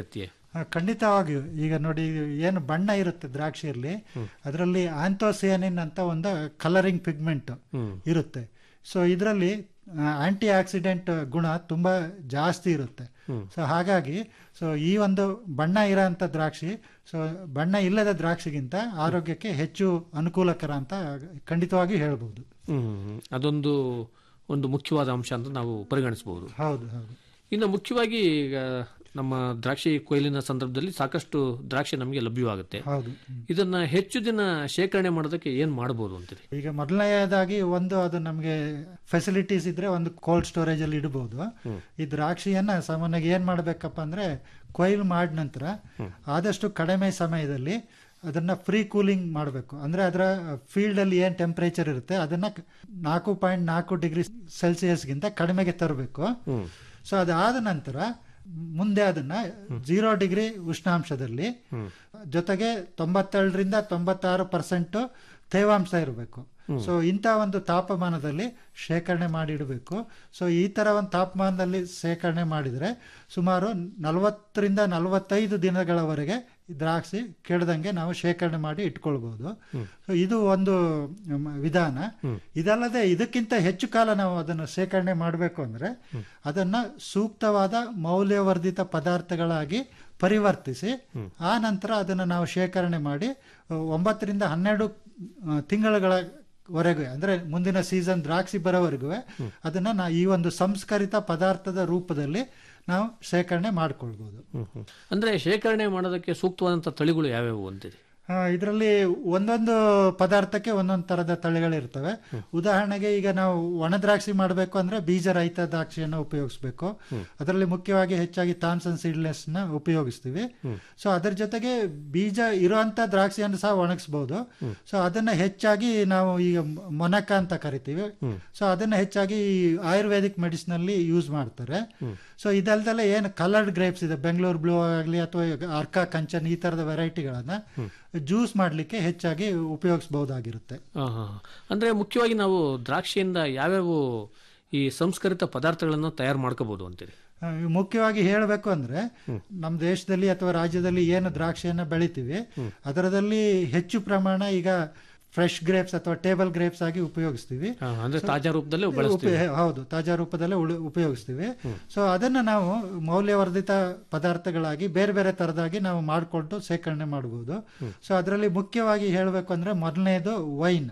[SPEAKER 13] ಆ, ಖಂಡಿತವಾಗಿಯೂ ಈಗ ನೋಡಿ ಏನು ಬಣ್ಣ ಇರುತ್ತೆ ದ್ರಾಕ್ಷಿಯಲ್ಲಿ ಅದರಲ್ಲಿ ಆಂಥೋಸಿಯಾನಿನ್ ಅಂತ ಒಂದು ಕಲರಿಂಗ್ ಪಿಗ್ಮೆಂಟ್ ಇರುತ್ತೆ ಸೊ ಇದರಲ್ಲಿ ಆಂಟಿ ಆಕ್ಸಿಡೆಂಟ್ ಗುಣ ತುಂಬ ಜಾಸ್ತಿ ಇರುತ್ತೆ ಸೊ ಹಾಗಾಗಿ ಸೊ ಈ ಒಂದು ಬಣ್ಣ ಇರೋಂಥ ದ್ರಾಕ್ಷಿ ಸೊ ಬಣ್ಣ ಇಲ್ಲದ ದ್ರಾಕ್ಷಿಗಿಂತ ಆರೋಗ್ಯಕ್ಕೆ ಹೆಚ್ಚು ಅನುಕೂಲಕರ ಅಂತ ಖಂಡಿತವಾಗಿ ಹೇಳ್ಬೋದು
[SPEAKER 10] ಹ್ಮ್ ಅದೊಂದು ಒಂದು ಮುಖ್ಯವಾದ ಅಂಶ ಅಂತ ನಾವು ಪರಿಗಣಿಸಬಹುದು
[SPEAKER 13] ಹೌದು ಹೌದು
[SPEAKER 10] ಇನ್ನು ಮುಖ್ಯವಾಗಿ ಈಗ ನಮ್ಮ ದ್ರಾಕ್ಷಿ ಕೊಯ್ಲಿನ ಸಂದರ್ಭದಲ್ಲಿ ಸಾಕಷ್ಟು ದ್ರಾಕ್ಷಿ ನಮಗೆ ಲಭ್ಯವಾಗುತ್ತೆ
[SPEAKER 13] ಹೌದು
[SPEAKER 10] ಇದನ್ನ ಹೆಚ್ಚು ದಿನ ಶೇಖರಣೆ ಮಾಡೋದಕ್ಕೆ ಏನ್ ಮಾಡಬಹುದು ಅಂತೀರಿ
[SPEAKER 13] ಈಗ ಮೊದಲನೆಯದಾಗಿ ಒಂದು ಅದು ನಮಗೆ ಫೆಸಿಲಿಟೀಸ್ ಇದ್ರೆ ಒಂದು ಕೋಲ್ಡ್ ಸ್ಟೋರೇಜ್ ಅಲ್ಲಿ ಇಡಬಹುದು ಈ ದ್ರಾಕ್ಷಿಯನ್ನ ಸಾಮಾನ್ಯವಾಗಿ ಏನ್ ಮಾಡ್ಬೇಕಪ್ಪ ಅಂದ್ರೆ ಕೊಯ್ಲು ಮಾಡಿದ ನಂತರ ಆದಷ್ಟು ಕಡಿಮೆ ಸಮಯದಲ್ಲಿ ಅದನ್ನ ಫ್ರೀ ಕೂಲಿಂಗ್ ಮಾಡಬೇಕು ಅಂದ್ರೆ ಅದರ ಫೀಲ್ಡ್ ಅಲ್ಲಿ ಏನ್ ಟೆಂಪರೇಚರ್ ಇರುತ್ತೆ ಅದನ್ನ ಕ- ನಾಲ್ಕು ಪಾಯಿಂಟ್ ನಾಲ್ಕು ಡಿಗ್ರಿ ಸೆಲ್ಸಿಯಸ್ಗಿಂತ ಕಡಿಮೆಗೆ ತರಬೇಕು ಸೊ ಅದಾದ ನಂತರ ಮುಂದೆ ಅದನ್ನ ಜೀರೋ ಡಿಗ್ರಿ ಉಷ್ಣಾಂಶದಲ್ಲಿ ಜೊತೆಗೆ ತೊಂಬತ್ತೇಳರಿಂದ ತೊಂಬತ್ತಾರು ಪರ್ಸೆಂಟ್ ತೇವಾಂಶ ಇರಬೇಕು ಸೊ ಇಂಥ ಒಂದು ತಾಪಮಾನದಲ್ಲಿ ಶೇಖರಣೆ ಮಾಡಿ ಇಡಬೇಕು ಸೊ ಈ ತರ ಒಂದು ತಾಪಮಾನದಲ್ಲಿ ಶೇಖರಣೆ ಮಾಡಿದರೆ ಸುಮಾರು ನಲವತ್ತರಿಂದ ನಲವತ್ತೈದು ದಿನಗಳವರೆಗೆ ಈ ದ್ರಾಕ್ಷಿ ಕೆಡದಂಗೆ ನಾವು ಶೇಖರಣೆ ಮಾಡಿ ಇಟ್ಕೊಳ್ಬಹುದು ಸೊ ಇದು ಒಂದು ಮ್, ವಿಧಾನ ಇದಲ್ಲದೆ ಇದಕ್ಕಿಂತ ಹೆಚ್ಚು ಕಾಲ ನಾವು ಅದನ್ನು ಶೇಖರಣೆ ಮಾಡಬೇಕು ಅಂದ್ರೆ ಅದನ್ನ ಸೂಕ್ತವಾದ ಮೌಲ್ಯವರ್ಧಿತ ಪದಾರ್ಥಗಳಾಗಿ ಪರಿವರ್ತಿಸಿ ಆ ನಂತರ ಅದನ್ನು ನಾವು ಶೇಖರಣೆ ಮಾಡಿ ಅ, ಒಂಬತ್ತರಿಂದ ಹನ್ನೆರಡು ಆ, ತಿಂಗಳುಗಳವರೆಗೂ ಅಂದ್ರೆ ಮುಂದಿನ ಸೀಸನ್ ದ್ರಾಕ್ಷಿ ಬರೋವರೆಗೂ ಅದನ್ನ ನಾ ಈ ಒಂದು ಸಂಸ್ಕರಿತ ಪದಾರ್ಥದ ರೂಪದಲ್ಲಿ ನಾವು ಶೇಖರಣೆ ಮಾಡ್ಕೊಳ್ಬಹುದು
[SPEAKER 10] ಅಂದ್ರೆ ಶೇಖರಣೆ ಮಾಡೋದಕ್ಕೆ ಸೂಕ್ತವಾದಂತ ತಳಿಗಳು ಯಾವ್ಯಾವು ಅಂತೀರಿ
[SPEAKER 13] ಇದರಲ್ಲಿ ಒಂದೊಂದು ಪದಾರ್ಥಕ್ಕೆ ಒಂದೊಂದು ತರದ ತಳಿಗಳಿರ್ತವೆ ಉದಾಹರಣೆಗೆ ಈಗ ನಾವು ಒಣ ದ್ರಾಕ್ಷಿ ಮಾಡಬೇಕು ಅಂದ್ರೆ ಬೀಜ ರಹಿತ ದ್ರಾಕ್ಷಿಯನ್ನು ಉಪಯೋಗಿಸ್ಬೇಕು ಅದರಲ್ಲಿ ಮುಖ್ಯವಾಗಿ ಹೆಚ್ಚಾಗಿ ಥಾಮ್ಸನ್ ಸೀಡ್ಲೆಸ್ ನ ಉಪಯೋಗಿಸ್ತೀವಿ ಸೊ ಅದರ ಜೊತೆಗೆ ಬೀಜ ಇರುವಂತ ದ್ರಾಕ್ಷಿಯನ್ನು ಸಹ ಒಣಗಿಸ್ಬೋದು ಸೊ ಅದನ್ನ ಹೆಚ್ಚಾಗಿ ನಾವು ಈಗ ಮೊನಕ ಅಂತ ಕರಿತೀವಿ ಸೊ ಅದನ್ನ ಹೆಚ್ಚಾಗಿ ಆಯುರ್ವೇದಿಕ್ ಮೆಡಿಸಿನ್ ಅಲ್ಲಿ ಯೂಸ್ ಮಾಡ್ತಾರೆ ಸೊ ಇದಲ್ದಲ್ಲ ಏನು ಕಲರ್ಡ್ ಗ್ರೇಪ್ಸ್ ಇದೆ ಬೆಂಗಳೂರು ಬ್ಲೂ ಆಗಲಿ ಅಥವಾ ಅರ್ಕ ಕಂಚನ್ ಈ ತರದ ವೆರೈಟಿಗಳನ್ನ ಜ್ಯೂಸ್ ಮಾಡಲಿಕ್ಕೆ ಹೆಚ್ಚಾಗಿ ಉಪಯೋಗಿಸಬಹುದಾಗಿರುತ್ತೆ
[SPEAKER 10] ಆ, ಹಾ, ಹಾ. ಅಂದ್ರೆ ಮುಖ್ಯವಾಗಿ ನಾವು ದ್ರಾಕ್ಷಿಯಿಂದ ಯಾವ್ಯಾವ ಈ ಸಂಸ್ಕರಿತ ಪದಾರ್ಥಗಳನ್ನು ತಯಾರು ಮಾಡ್ಕೋಬಹುದು ಅಂತೀರಿ
[SPEAKER 13] ಆ, ಮುಖ್ಯವಾಗಿ ಹೇಳಬೇಕು ಅಂದ್ರೆ ನಮ್ಮ ದೇಶದಲ್ಲಿ ಅಥವಾ ರಾಜ್ಯದಲ್ಲಿ ಏನು ದ್ರಾಕ್ಷಿಯನ್ನ ಬೆಳಿತೀವಿ ಅದರದಲ್ಲಿ ಹೆಚ್ಚು ಪ್ರಮಾಣ ಈಗ ಫ್ರೆಶ್ ಗ್ರೇಪ್ಸ್ ಅಥವಾ ಟೇಬಲ್ ಗ್ರೇಪ್ಸ್ ಆಗಿ ಉಪಯೋಗಿಸ್ತೀವಿ
[SPEAKER 10] ಆ, ಅಂದ್ರೆ
[SPEAKER 13] So,
[SPEAKER 10] ತಾಜಾ ರೂಪದಲ್ಲೇ ಬಳಸ್ತೀವಿ.
[SPEAKER 13] ಉಪಯೋ- ಹೌದು ತಾಜಾ ರೂಪದಲ್ಲೇ ಉಳು- ಉಪಯೋಗಿಸ್ತೀವಿ ಸೊ ಅದನ್ನ ನಾವು ಮೌಲ್ಯವರ್ಧಿತ ಪದಾರ್ಥಗಳಾಗಿ ಬೇರೆ ಬೇರೆ ತರದಾಗಿ ನಾವು ಮಾಡಿಕೊಂಡು ಶೇಖರಣೆ ಮಾಡಬಹುದು ಸೊ ಅದರಲ್ಲಿ ಮುಖ್ಯವಾಗಿ ಹೇಳಬೇಕು ಅಂದ್ರೆ ಮೊದಲನೇದು ವೈನ್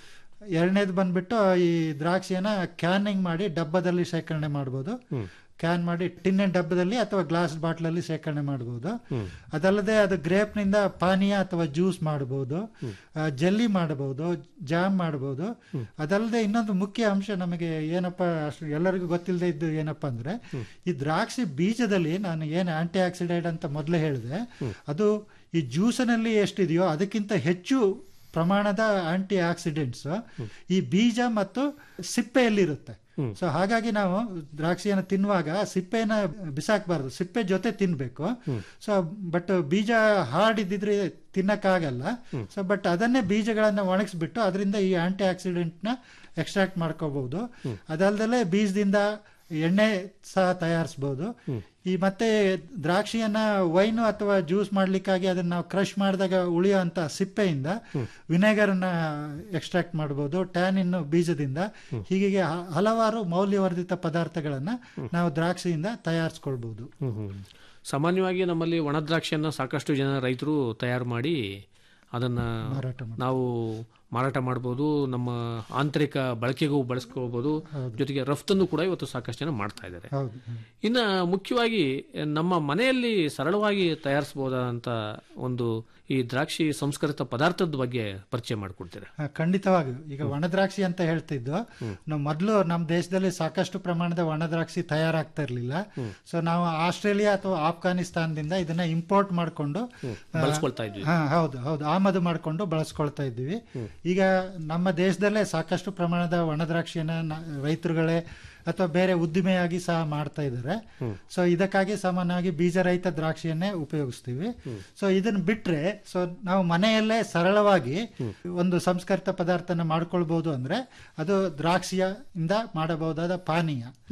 [SPEAKER 13] ಎರಡನೇದು ಬಂದ್ಬಿಟ್ಟು ಈ ದ್ರಾಕ್ಷಿಯನ್ನ ಕ್ಯಾನಿಂಗ್ ಮಾಡಿ ಡಬ್ಬದಲ್ಲಿ ಶೇಖರಣೆ ಮಾಡ್ಬೋದು ಕ್ಯಾನ್ ಮಾಡಿ ಟಿನ್ನಿನ ಡಬ್ಬದಲ್ಲಿ ಅಥವಾ ಗ್ಲಾಸ್ ಬಾಟ್ಲಲ್ಲಿ ಶೇಖರಣೆ ಮಾಡಬಹುದು ಅದಲ್ಲದೆ ಅದು ಗ್ರೇಪ್ನಿಂದ ಪಾನೀಯ ಅಥವಾ ಜ್ಯೂಸ್ ಮಾಡಬಹುದು ಜೆಲ್ಲಿ ಮಾಡಬಹುದು ಜಾಮ್ ಮಾಡಬಹುದು ಅದಲ್ಲದೆ ಇನ್ನೊಂದು ಮುಖ್ಯ ಅಂಶ ನಮಗೆ ಏನಪ್ಪ ಅಷ್ಟು ಎಲ್ಲರಿಗೂ ಗೊತ್ತಿಲ್ಲದೆ ಇದ್ದು ಏನಪ್ಪ ಅಂದ್ರೆ ಈ ದ್ರಾಕ್ಷಿ ಬೀಜದಲ್ಲಿ ನಾನು ಏನು ಆಂಟಿ ಆಕ್ಸಿಡೆಂಟ್ ಅಂತ ಮೊದಲೇ ಹೇಳಿದೆ ಅದು ಈ ಜ್ಯೂಸಿನಲ್ಲಿ ಎಷ್ಟಿದೆಯೋ ಅದಕ್ಕಿಂತ ಹೆಚ್ಚು ಪ್ರಮಾಣದ ಆಂಟಿ ಆಕ್ಸಿಡೆಂಟ್ಸ್ ಈ ಬೀಜ ಮತ್ತು ಸಿಪ್ಪೆಯಲ್ಲಿರುತ್ತೆ ಸೊ ಹಾಗಾಗಿ ನಾವು ದ್ರಾಕ್ಷಿಯನ್ನು ತಿನ್ನುವಾಗ ಸಿಪ್ಪೆನ ಬಿಸಾಕಬಾರ್ದು ಸಿಪ್ಪೆ ಜೊತೆ ತಿನ್ಬೇಕು ಸೊ ಬಟ್ ಬೀಜ ಹಾರ್ಡ್ ಇದ್ದಿದ್ರೆ ತಿನ್ನಕ್ಕಾಗಲ್ಲ ಸೊ ಬಟ್ ಅದನ್ನೇ ಬೀಜಗಳನ್ನ ಒಣಗಿಸ್ಬಿಟ್ಟು ಅದರಿಂದ ಈ ಆಂಟಿ ಆಕ್ಸಿಡೆಂಟ್ ನ ಎಕ್ಸ್ಟ್ರಾಕ್ಟ್ ಮಾಡ್ಕೋಬಹುದು ಅದಲ್ದಲೆ ಬೀಜದಿಂದ ಎಣ್ಣೆ ಸಹ ತಯಾರಿಸಬಹುದು ಈ ಮತ್ತೆ ದ್ರಾಕ್ಷಿಯನ್ನ ವೈನು ಅಥವಾ ಜ್ಯೂಸ್ ಮಾಡ್ಲಿಕ್ಕಾಗಿ ಅದನ್ನ ನಾವು ಕ್ರಶ್ ಮಾಡಿದಾಗ ಉಳಿಯುವಂತ ಸಿಪ್ಪೆಯಿಂದ ವಿನೆಗರ್ ಅನ್ನ ಎಕ್ಸ್ಟ್ರಾಕ್ಟ್ ಮಾಡಬಹುದು ಟ್ಯಾನಿನ್ ಬೀಜದಿಂದ ಹೀಗೆ ಹ- ಹಲವಾರು ಮೌಲ್ಯವರ್ಧಿತ ಪದಾರ್ಥಗಳನ್ನ ನಾವು ದ್ರಾಕ್ಷಿಯಿಂದ ತಯಾರಿಸ್ಕೊಳ್ಬಹುದು
[SPEAKER 10] ಹ್ಮ್, ಹ್ಮ್. ಸಾಮಾನ್ಯವಾಗಿ ನಮ್ಮಲ್ಲಿ ಒಣ ದ್ರಾಕ್ಷಿಯನ್ನು ಸಾಕಷ್ಟು ಜನ ರೈತರು ತಯಾರು ಮಾಡಿ ಅದನ್ನ
[SPEAKER 13] ಮಾರಾಟ
[SPEAKER 10] ನಾವು ಮಾರಾಟ ಮಾಡ್ಬೋದು ನಮ್ಮ ಆಂತರಿಕ ಬಳಕೆಗೂ ಬಳಸ್ಕೋಬಹುದು ಜೊತೆಗೆ ರಫ್ತನ್ನು ಕೂಡ ಇವತ್ತು ಸಾಕಷ್ಟು ಜನ ಮಾಡ್ತಾ ಇದ್ದಾರೆ
[SPEAKER 13] ಹೌದು
[SPEAKER 10] ಇನ್ನು ಮುಖ್ಯವಾಗಿ ನಮ್ಮ ಮನೆಯಲ್ಲಿ ಸರಳವಾಗಿ ತಯಾರಿಸಬಹುದಾದಂತ ಒಂದು ಈ ದ್ರಾಕ್ಷಿ ಸಂಸ್ಕರಿತ ಪದಾರ್ಥದ ಬಗ್ಗೆ ಪರಿಚಯ ಮಾಡಿಕೊಡ್ತೀರಾ
[SPEAKER 13] ಹಾ, ಖಂಡಿತವಾಗಿಯೂ ಈಗ ಒಣ ದ್ರಾಕ್ಷಿ ಅಂತ ಹೇಳ್ತಿದ್ದು ನಾವು ಮೊದಲು ನಮ್ಮ ದೇಶದಲ್ಲಿ ಸಾಕಷ್ಟು ಪ್ರಮಾಣದ ಒಣ ದ್ರಾಕ್ಷಿ ತಯಾರಾಗ್ತಾ ಇರಲಿಲ್ಲ ಸೊ ನಾವು ಆಸ್ಟ್ರೇಲಿಯಾ ಅಥವಾ ಆಫ್ಘಾನಿಸ್ತಾನದಿಂದ ಇದನ್ನ ಇಂಪೋರ್ಟ್ ಮಾಡಿಕೊಂಡು
[SPEAKER 10] ಬಳಸ್ಕೊಳ್ತಾ ಇದ್ವಿ.
[SPEAKER 13] ಹಾ ಹೌದು ಹೌದು ಆಮದು ಮಾಡಿಕೊಂಡು ಬಳಸ್ಕೊಳ್ತಾ ಇದ್ದೀವಿ ಈಗ ನಮ್ಮ ದೇಶದಲ್ಲೇ ಸಾಕಷ್ಟು ಪ್ರಮಾಣದ ಒಣ ದ್ರಾಕ್ಷಿಯನ್ನ ನ- ರೈತರುಗಳೇ ಅಥವಾ ಬೇರೆ ಉದ್ದಿಮೆಯಾಗಿ ಸಹ ಮಾಡ್ತಾ ಇದ್ದಾರೆ ಸೊ ಇದಕ್ಕಾಗಿ ಸಾಮಾನ್ಯವಾಗಿ ಬೀಜರಹಿತ ದ್ರಾಕ್ಷಿಯನ್ನೇ ಉಪಯೋಗಿಸ್ತೀವಿ ಸೊ ಇದನ್ನ ಬಿಟ್ರೆ ಸೊ ನಾವು ಮನೆಯಲ್ಲೇ ಸರಳವಾಗಿ ಒಂದು ಸಂಸ್ಕರಿತ ಪದಾರ್ಥನ ಮಾಡ್ಕೊಳ್ಬಹುದು ಅಂದ್ರೆ ಅದು ದ್ರಾಕ್ಷಿಯ ಇಂದ ಮಾಡಬಹುದಾದ ಪಾನೀಯ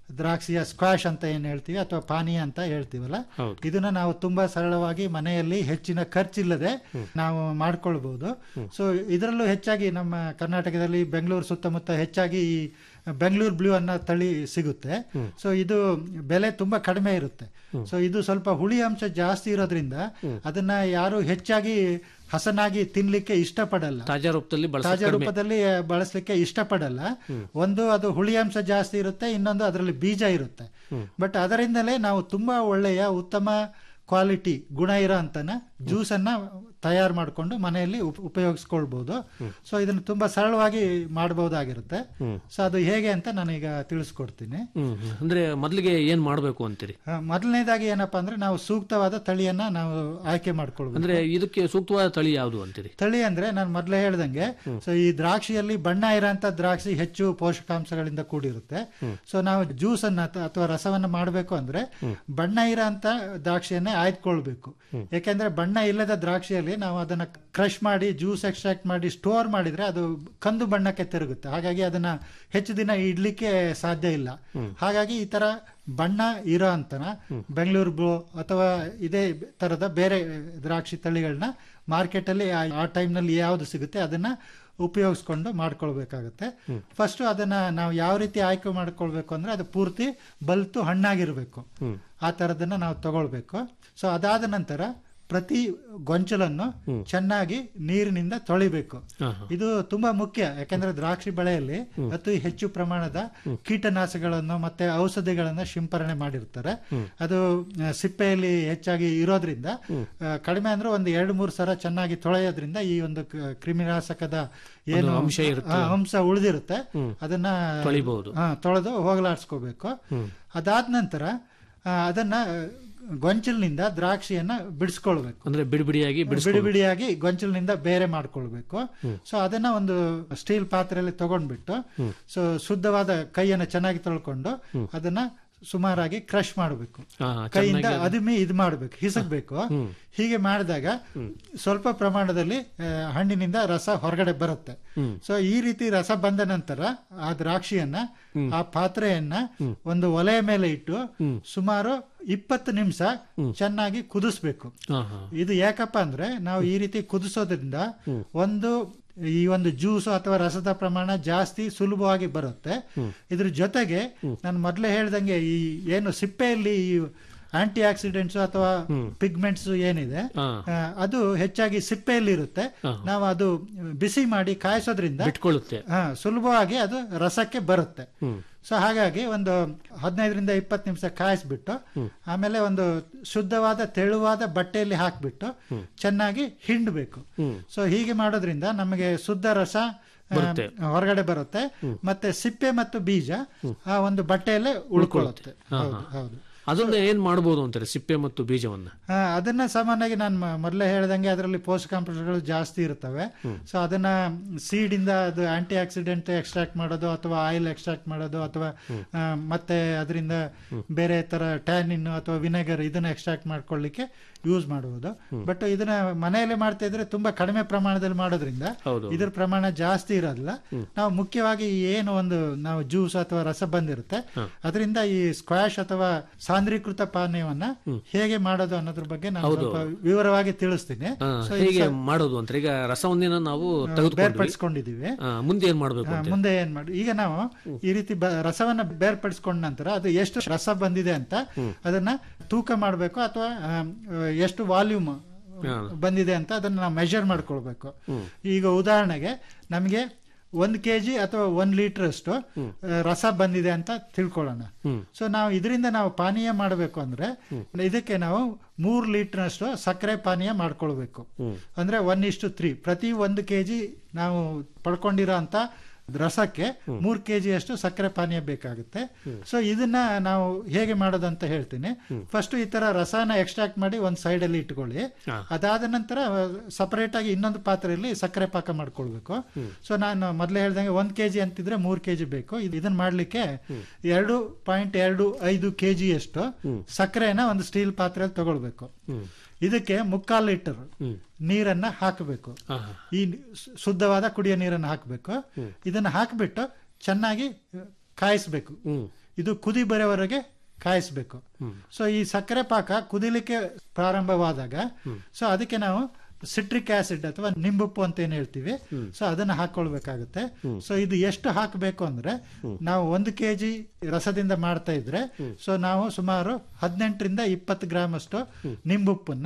[SPEAKER 13] ದ್ರಾಕ್ಷಿಯ ಸ್ಕ್ವಾಶ್ ಅಂತ ಏನ್ ಹೇಳ್ತೀವಿ ಅಥವಾ ಪಾನೀಯ ಅಂತ ಹೇಳ್ತೀವಲ್ಲ
[SPEAKER 10] ಹೌದು.
[SPEAKER 13] ಇದನ್ನ ನಾವು ತುಂಬಾ ಸರಳವಾಗಿ ಮನೆಯಲ್ಲಿ ಹೆಚ್ಚಿನ ಖರ್ಚಿಲ್ಲದೆ ನಾವು ಮಾಡ್ಕೊಳ್ಬಹುದು ಸೊ ಇದರಲ್ಲೂ ಹೆಚ್ಚಾಗಿ ನಮ್ಮ ಕರ್ನಾಟಕದಲ್ಲಿ ಬೆಂಗಳೂರು ಸುತ್ತಮುತ್ತ ಹೆಚ್ಚಾಗಿ ಈ ಬೆಂಗಳೂರು ಬ್ಲೂ ಅನ್ನೋ ತಳಿ ಸಿಗುತ್ತೆ ಸೊ ಇದು ಬೆಲೆ ತುಂಬಾ ಕಡಿಮೆ ಇರುತ್ತೆ ಸೊ ಇದು ಸ್ವಲ್ಪ ಹುಳಿ ಅಂಶ ಜಾಸ್ತಿ ಇರೋದ್ರಿಂದ ಅದನ್ನ ಯಾರು ಹೆಚ್ಚಾಗಿ ಹಸನಾಗಿ ತಿನ್ಲಿಕ್ಕೆ ಇಷ್ಟಪಡಲ್ಲ
[SPEAKER 10] ತಾಜಾ ರೂಪದಲ್ಲಿ ಬಳಸೋದು
[SPEAKER 13] ತಾಜಾ
[SPEAKER 10] ಕಡಿಮೆ.
[SPEAKER 13] ರೂಪದಲ್ಲಿ ಬಳಸಲಿಕ್ಕೆ ಇಷ್ಟಪಡಲ್ಲ ಒಂದು ಅದು ಹುಳಿ ಅಂಶ ಜಾಸ್ತಿ ಇರುತ್ತೆ ಇನ್ನೊಂದು ಅದರಲ್ಲಿ ಬೀಜ ಇರುತ್ತೆ ಬಟ್ ಅದರಿಂದಲೇ ನಾವು ತುಂಬಾ ಒಳ್ಳೆಯ ಉತ್ತಮ ಕ್ವಾಲಿಟಿ ಗುಣ ಇರೋ ಅಂತನ ಜ್ಯೂಸ್ ಅನ್ನ ತಯಾರು ಮಾಡಿಕೊಂಡು ಮನೆಯಲ್ಲಿ ಉಪ- ಉಪಯೋಗಿಸ್ಕೊಳ್ಬಹುದು ಸೊ ಇದನ್ನು ತುಂಬಾ ಸರಳವಾಗಿ ಮಾಡಬಹುದಾಗಿರುತ್ತೆ ಸೊ ಅದು ಹೇಗೆ ಅಂತ ನಾನೀಗ ತಿಳಿಸ್ಕೊಡ್ತೀನಿ
[SPEAKER 10] ಹ್ಮ್ ಹ್ಮ್. ಅಂದ್ರೆ ಮೊದಲಿಗೆ ಏನ್ ಮಾಡ್ಬೇಕು ಅಂತೀರಿ
[SPEAKER 13] ಆ, ಮೊದಲನೇದಾಗಿ ಏನಪ್ಪಾ ಅಂದ್ರೆ ನಾವು ಸೂಕ್ತವಾದ ತಳಿಯನ್ನ ನಾವು ಆಯ್ಕೆ ಮಾಡ್ಕೊಳ್ಬೇಕು
[SPEAKER 10] ಅಂದ್ರೆ ಇದಕ್ಕೆ ಸೂಕ್ತವಾದ ತಳಿ ಯಾವುದು ಅಂತೀರಿ
[SPEAKER 13] ತಳಿ ಅಂದ್ರೆ ನಾನು ಮೊದಲೇ ಹೇಳ್ದಂಗೆ ಸೊ ಈ ದ್ರಾಕ್ಷಿಯಲ್ಲಿ ಬಣ್ಣ ಇರೋಂಥ ದ್ರಾಕ್ಷಿ ಹೆಚ್ಚು ಪೋಷಕಾಂಶಗಳಿಂದ ಕೂಡಿರುತ್ತೆ ಸೊ ನಾವು ಜ್ಯೂಸ್ ಅನ್ನ ಅಥ- ಅಥವಾ ರಸವನ್ನ ಮಾಡಬೇಕು ಅಂದ್ರೆ ಬಣ್ಣ ಇರೋಂಥ ದ್ರಾಕ್ಷಿಯನ್ನೇ ಆಯ್ದುಕೊಳ್ಬೇಕು ಯಾಕೆಂದ್ರೆ ಬಣ್ಣ ಇಲ್ಲದ ದ್ರಾಕ್ಷಿಯಲ್ಲಿ ನಾವು ಅದನ್ನ ಕ್ರಶ್ ಮಾಡಿ ಜ್ಯೂಸ್ ಎಕ್ಸ್ಟ್ರಾಕ್ಟ್ ಮಾಡಿ ಸ್ಟೋರ್ ಮಾಡಿದ್ರೆ ಅದು ಕಂದು ಬಣ್ಣಕ್ಕೆ ತಿರುಗುತ್ತೆ ಹಾಗಾಗಿ ಅದನ್ನ ಹೆಚ್ಚು ದಿನ ಇಡ್ಲಿಕ್ಕೆ ಸಾಧ್ಯ ಇಲ್ಲ ಹಾಗಾಗಿ ಈ ತರ ಬಣ್ಣ ಇರೋ ಅಂತನ ಬೆಂಗಳೂರು ಬ್ಲೂ ಅಥವಾ ಇದೇ ತರದ ಬೇರೆ ದ್ರಾಕ್ಷಿ ತಳಿಗಳನ್ನ ಮಾರ್ಕೆಟಲ್ಲಿ ಆ- ಆ ಟೈಮ್ನಲ್ಲಿ ಯಾವುದು ಸಿಗುತ್ತೆ ಅದನ್ನ ಉಪಯೋಗಿಸ್ಕೊಂಡು ಮಾಡ್ಕೊಳ್ಬೇಕಾಗತ್ತೆ ಫಸ್ಟ್ ಅದನ್ನ ನಾವು ಯಾವ ರೀತಿ ಆಯ್ಕೆ ಮಾಡ್ಕೊಳ್ಬೇಕು ಅಂದ್ರೆ ಅದು ಪೂರ್ತಿ ಬಲ್ತು ಹಣ್ಣಾಗಿರ್ಬೇಕು ಆ ತರದನ್ನ ನಾವು ತಗೊಳ್ಬೇಕು ಸೊ ಅದಾದ ನಂತರ ಪ್ರತಿ ಗೊಂಚಲನ್ನು ಚೆನ್ನಾಗಿ ನೀರಿನಿಂದ ತೊಳಿಬೇಕು ಇದು ತುಂಬಾ ಮುಖ್ಯ ಯಾಕಂದ್ರೆ ದ್ರಾಕ್ಷಿ ಬೆಳೆಯಲ್ಲಿ ಅತಿ ಹೆಚ್ಚು ಪ್ರಮಾಣದ ಕೀಟನಾಶಕಗಳನ್ನು ಮತ್ತೆ ಔಷಧಿಗಳನ್ನ ಸಿಂಪರಣೆ ಮಾಡಿರ್ತಾರೆ ಅದು ಆ, ಸಿಪ್ಪೆಯಲ್ಲಿ ಹೆಚ್ಚಾಗಿ ಇರೋದ್ರಿಂದ ಆ, ಕಡಿಮೆ ಅಂದ್ರೆ ಒಂದು ಎರಡು ಮೂರು ಸಲ ಚೆನ್ನಾಗಿ ತೊಳೆಯೋದ್ರಿಂದ ಈ ಒಂದು ಕ- ಕ್ರಿಮಿನಾಶಕದ ಏನು
[SPEAKER 10] ಒಂದು ಅಂಶ ಇರುತ್ತೆ.
[SPEAKER 13] ಆ, ಅಂಶ ಉಳಿದಿರುತ್ತೆ ಅದನ್ನ
[SPEAKER 10] ತೊಳಿಬಹುದು.
[SPEAKER 13] ಆ, ತೊಳೆದು ಹೋಗಲಾಡಿಸ್ಕೋಬೇಕು ಅದಾದ ನಂತರ ಆ, ಅದನ್ನ ಗೊಂಚಲಿನಿಂದ ದ್ರಾಕ್ಷಿಯನ್ನ ಬಿಡಿಸ್ಕೊಳ್ಬೇಕು
[SPEAKER 10] ಅಂದ್ರೆ ಬಿಡಿ ಬಿಡಿಯಾಗಿ
[SPEAKER 13] ಬಿಡಿ
[SPEAKER 10] ಬಿಡಿಸ್ಕೊಂಡು
[SPEAKER 13] ಬಿಡಿಯಾಗಿ ಗೊಂಚಲಿನಿಂದ ಬೇರೆ ಮಾಡ್ಕೊಳ್ಬೇಕು ಸೊ ಅದನ್ನ ಒಂದು ಸ್ಟೀಲ್ ಪಾತ್ರೆಯಲ್ಲಿ ತಗೊಂಡ್ಬಿಟ್ಟು ಸೊ ಶುದ್ಧವಾದ ಕೈಯನ್ನ ಚೆನ್ನಾಗಿ ತೊಳ್ಕೊಂಡು ಅದನ್ನ ಸುಮಾರಾಗಿ ಕ್ರಶ್ ಮಾಡಬೇಕು
[SPEAKER 10] ಹಾ,
[SPEAKER 13] ಕೈಯಿಂದ
[SPEAKER 10] ಚೆನ್ನಾಗಿ ಅದು-
[SPEAKER 13] ಅದುಮಿ ಇದು ಮಾಡಬೇಕು ಹಿಸಕ್ಬೇಕು ಹೀಗೆ ಮಾಡಿದಾಗ ಸ್ವಲ್ಪ ಪ್ರಮಾಣದಲ್ಲಿ ಆ, ಹಣ್ಣಿನಿಂದ ರಸ ಹೊರಗಡೆ ಬರುತ್ತೆ ಸೊ ಈ ರೀತಿ ರಸ ಬಂದ ನಂತರ ಆ ದ್ರಾಕ್ಷಿಯನ್ನ ಆ ಪಾತ್ರೆಯನ್ನ ಒಂದು ಒಲೆಯ ಮೇಲೆ ಇಟ್ಟು ಸುಮಾರು ಇಪ್ಪತ್ತು ನಿಮಿಷ ಚೆನ್ನಾಗಿ ಕುದಿಸ್ಬೇಕು
[SPEAKER 10] ಹಾ, ಹಾ.
[SPEAKER 13] ಇದು ಯಾಕಪ್ಪ ಅಂದ್ರೆ ನಾವು ಈ ರೀತಿ ಕುದಿಸೋದ್ರಿಂದ ಒಂದು ಈ ಒಂದು ಜ್ಯೂಸ್ ಅಥವಾ ರಸದ ಪ್ರಮಾಣ ಜಾಸ್ತಿ ಸುಲಭವಾಗಿ ಬರುತ್ತೆ ಇದ್ರ ಜೊತೆಗೆ ನಾನು ಮೊದಲೇ ಹೇಳ್ದಂಗೆ ಈ ಏನು ಸಿಪ್ಪೆಯಲ್ಲಿ ಈ ಆಂಟಿ ಆಕ್ಸಿಡೆಂಟ್ಸ್ ಅಥವಾ ಪಿಗ್ಮೆಂಟ್ಸ್ ಏನಿದೆ
[SPEAKER 10] ಹಾ.
[SPEAKER 13] ಆ, ಅದು ಹೆಚ್ಚಾಗಿ ಸಿಪ್ಪೆಯಲ್ಲಿ ಇರುತ್ತೆ ನಾವು ಅದು ಬಿಸಿ ಮಾಡಿ ಕಾಯಿಸೋದ್ರಿಂದ
[SPEAKER 10] ಬಿಟ್ಕೊಳ್ಳುತ್ತೆ
[SPEAKER 13] ಹಾ ಸುಲಭವಾಗಿ ಅದು ರಸಕ್ಕೆ ಬರುತ್ತೆ ಸೊ ಹಾಗಾಗಿ ಒಂದು ಹದಿನೈದರಿಂದ ಇಪ್ಪತ್ತು ನಿಮಿಷ ಕಾಯಿಸ್ಬಿಟ್ಟು ಆಮೇಲೆ ಒಂದು ಶುದ್ಧವಾದ ತೆಳುವಾದ ಬಟ್ಟೆಯಲ್ಲಿ ಹಾಕ್ಬಿಟ್ಟು ಚೆನ್ನಾಗಿ ಹಿಂಡಬೇಕು ಸೊ ಹೀಗೆ ಮಾಡೋದ್ರಿಂದ ನಮಗೆ ಶುದ್ಧ ರಸ ಆ,
[SPEAKER 10] ಬರುತ್ತೆ.
[SPEAKER 13] ಹೊರಗಡೆ ಬರುತ್ತೆ ಮತ್ತೆ ಸಿಪ್ಪೆ ಮತ್ತು ಬೀಜ ಆ ಒಂದು ಬಟ್ಟೆಯಲ್ಲೇ ಉಳ್ಕೊಳ್ಳುತ್ತೆ
[SPEAKER 10] ಹಾ,
[SPEAKER 13] ಹೌದು
[SPEAKER 10] ಹಾ.
[SPEAKER 13] ಹೌದು
[SPEAKER 10] ಅದನ್ನ ಏನ್ ಮಾಡ್ಬೋದು ಅಂತಾರೆ ಸಿಪ್ಪೆ ಮತ್ತು ಬೀಜವನ್ನ
[SPEAKER 13] ಆ, ಅದನ್ನ ಸಾಮಾನ್ಯವಾಗಿ ನಾನು ಮ- ಮೊದಲೇ ಹೇಳ್ದಂಗೆ ಅದರಲ್ಲಿ ಪೋಷಕಾಂಶಗಳು ಜಾಸ್ತಿ ಇರ್ತವೆ ಸೊ ಅದನ್ನ ಸೀಡ್ ಇಂದ ಅದು ಆಂಟಿ ಆಕ್ಸಿಡೆಂಟ್ ಎಕ್ಸ್ಟ್ರಾಕ್ಟ್ ಮಾಡೋದು ಅಥವಾ ಆಯಿಲ್ ಎಕ್ಸ್ಟ್ರಾಕ್ಟ್ ಮಾಡೋದು ಅಥವಾ ಆ, ಮತ್ತೆ ಅದರಿಂದ ಬೇರೆ ತರ ಟ್ಯಾನಿನ್ ಅಥವಾ ವಿನೆಗರ್ ಇದನ್ನ ಎಕ್ಸ್ಟ್ರಾಕ್ಟ್ ಮಾಡ್ಕೊಳ್ಳಿಕ್ಕೆ ಯೂಸ್ ಮಾಡುವುದು ಬಟ್ ಇದನ್ನ ಮನೆಯಲ್ಲೇ ಮಾಡ್ತಾ ಇದ್ರೆ ತುಂಬಾ ಕಡಿಮೆ ಪ್ರಮಾಣದಲ್ಲಿ ಮಾಡೋದ್ರಿಂದ
[SPEAKER 10] ಹೌದು.
[SPEAKER 13] ಇದ್ರ ಪ್ರಮಾಣ ಜಾಸ್ತಿ ಇರೋದಿಲ್ಲ ನಾವು ಮುಖ್ಯವಾಗಿ ಈ ಏನು ಒಂದು ನಾವು ಜ್ಯೂಸ್ ಅಥವಾ ರಸ ಬಂದಿರುತ್ತೆ ಅದರಿಂದ ಈ ಸ್ಕ್ವಾಶ್ ಅಥವಾ ಸಾಂದ್ರೀಕೃತ ಪಾನೀಯವನ್ನ ಹೇಗೆ ಮಾಡೋದು ಅನ್ನೋದ್ರ ಬಗ್ಗೆ ನಾನು
[SPEAKER 10] ಹೌದು.
[SPEAKER 13] ಸ್ವಲ್ಪ ವಿವರವಾಗಿ ತಿಳಿಸ್ತೀನಿ
[SPEAKER 10] ಹಾ,
[SPEAKER 13] So, ಇದು
[SPEAKER 10] ಹೇಗೆ
[SPEAKER 13] ಸ್ವಲ್ಪ
[SPEAKER 10] ಮಾಡೋದು ಅಂತ ಈಗ ರಸವನ್ನೇನ ನಾವು ತೆಗೆದುಕೊಂಡ್ವಿ
[SPEAKER 13] ಬೇರ್ಪಡಿಸ್ಕೊಂಡಿದೀವಿ
[SPEAKER 10] ಆ, ಮುಂದೆ ಏನ್ ಮಾಡ್ಬೇಕು
[SPEAKER 13] ಹಾ,
[SPEAKER 10] ಅಂತ
[SPEAKER 13] ಮುಂದೆ ಏನ್ ಮಾಡಿ ಈಗ ನಾವು ಈ ರೀತಿ ಬ- ರಸವನ್ನ ಬೇರ್ಪಡಿಸ್ಕೊಂಡ ನಂತರ ಅದು ಎಷ್ಟು ರಸ ಬಂದಿದೆ ಅಂತ ಅದನ್ನ ತೂಕ ಮಾಡಬೇಕು ಅಥವಾ ಆಮ್, ಎಷ್ಟು ವಾಲ್ಯೂಮ್ ಬಂದಿದೆ ಅಂತ ಅದನ್ನ ನಾವು ಮೆಜರ್ ಮಾಡ್ಕೊಳ್ಬೇಕು ಈಗ ಉದಾಹರಣೆಗೆ ನಮಗೆ ಒಂದ್ ಕೆಜಿ ಅಥವಾ ಒಂದ್ ಲೀಟರ್ ಅಷ್ಟು ಆ, ರಸ ಬಂದಿದೆ ಅಂತ ತಿಳ್ಕೊಳ್ಳೋಣ ಸೊ ನಾವು ಇದರಿಂದ ನಾವು ಪಾನೀಯ ಮಾಡಬೇಕು ಅಂದ್ರೆ ಇದಕ್ಕೆ ನಾವು ಮೂರ್ ಲೀಟರ್ ಅಷ್ಟು ಸಕ್ಕರೆ ಪಾನೀಯ ಮಾಡ್ಕೊಳ್ಬೇಕು ಅಂದ್ರೆ ಒನ್ ಇಷ್ಟು ತ್ರೀ ಪ್ರತಿ ಒಂದು ಕೆಜಿ ನಾವು ಪಡ್ಕೊಂಡಿರೋ ಅಂತ ರಸಕ್ಕೆ ಮೂರ್ ಕೆಜಿ ಅಷ್ಟು ಸಕ್ಕರೆ ಪಾನೀಯ ಬೇಕಾಗುತ್ತೆ ಸೊ ಇದನ್ನ ನಾವು ಹೇಗೆ ಮಾಡೋದು ಅಂತ ಹೇಳ್ತೀನಿ ಫಸ್ಟ್ ಈ ತರ ರಸನ ಎಕ್ಸ್ಟ್ರಾಕ್ಟ್ ಮಾಡಿ ಒಂದ್ ಸೈಡ್ ಅಲ್ಲಿ ಇಟ್ಕೊಳ್ಳಿ ಅದಾದ ನಂತರ ಸಪರೇಟ್ ಆಗಿ ಇನ್ನೊಂದು ಪಾತ್ರೆಯಲ್ಲಿ ಸಕ್ಕರೆ ಪಾಕ ಮಾಡ್ಕೊಳ್ಬೇಕು ಸೊ ನಾನು ಮೊದಲೇ ಹೇಳ್ದಂಗೆ ಒಂದ್ ಕೆಜಿ ಅಂತಿದ್ರೆ ಮೂರ್ ಕೆಜಿ ಬೇಕು ಇದ್- ಇದನ್ನ ಮಾಡ್ಲಿಕ್ಕೆ ಎರಡು ಪಾಯಿಂಟ್ ಎರಡು ಐದು ಕೆಜಿ ಅಷ್ಟು ಸಕ್ಕರೆನ ಒಂದು ಸ್ಟೀಲ್ ಪಾತ್ರೆಯಲ್ಲಿ ತಗೊಳ್ಬೇಕು ಇದಕ್ಕೆ ಮುಕ್ಕಾಲು ಲೀಟರ್ ನೀರನ್ನ ಹಾಕಬೇಕು ಈ ಶು- ಶುದ್ಧವಾದ ಕುಡಿಯೋ ನೀರನ್ನು ಹಾಕಬೇಕು ಇದನ್ನ ಹಾಕಿಬಿಟ್ಟು ಚೆನ್ನಾಗಿ ಕಾಯಿಸ್ಬೇಕು ಇದು ಕುದಿ ಬರೋವರೆಗೆ ಕಾಯಿಸ್ಬೇಕು ಸೊ ಈ ಸಕ್ಕರೆ ಪಾಕ ಕುದಿಲಿಕ್ಕೆ ಪ್ರಾರಂಭವಾದಾಗ ಸೊ ಅದಕ್ಕೆ ನಾವು ಸಿಟ್ರಿಕ್ ಆಸಿಡ್ ಅಥವಾ ನಿಂಬುಪ್ಪು ಅಂತ ಏನ್ ಹೇಳ್ತೀವಿ ಸೊ ಅದನ್ನ ಹಾಕೊಳ್ಬೇಕಾಗುತ್ತೆ ಸೊ ಇದು ಎಷ್ಟು ಹಾಕಬೇಕು ಅಂದ್ರೆ ನಾವು ಒಂದು ಕೆಜಿ ರಸದಿಂದ ಮಾಡ್ತಾ ಇದ್ರೆ ಸೊ ನಾವು ಸುಮಾರು ಹದಿನೆಂಟರಿಂದ ಇಪ್ಪತ್ತು ಗ್ರಾಮ್ ಅಷ್ಟು ನಿಂಬುಪ್ಪನ್ನ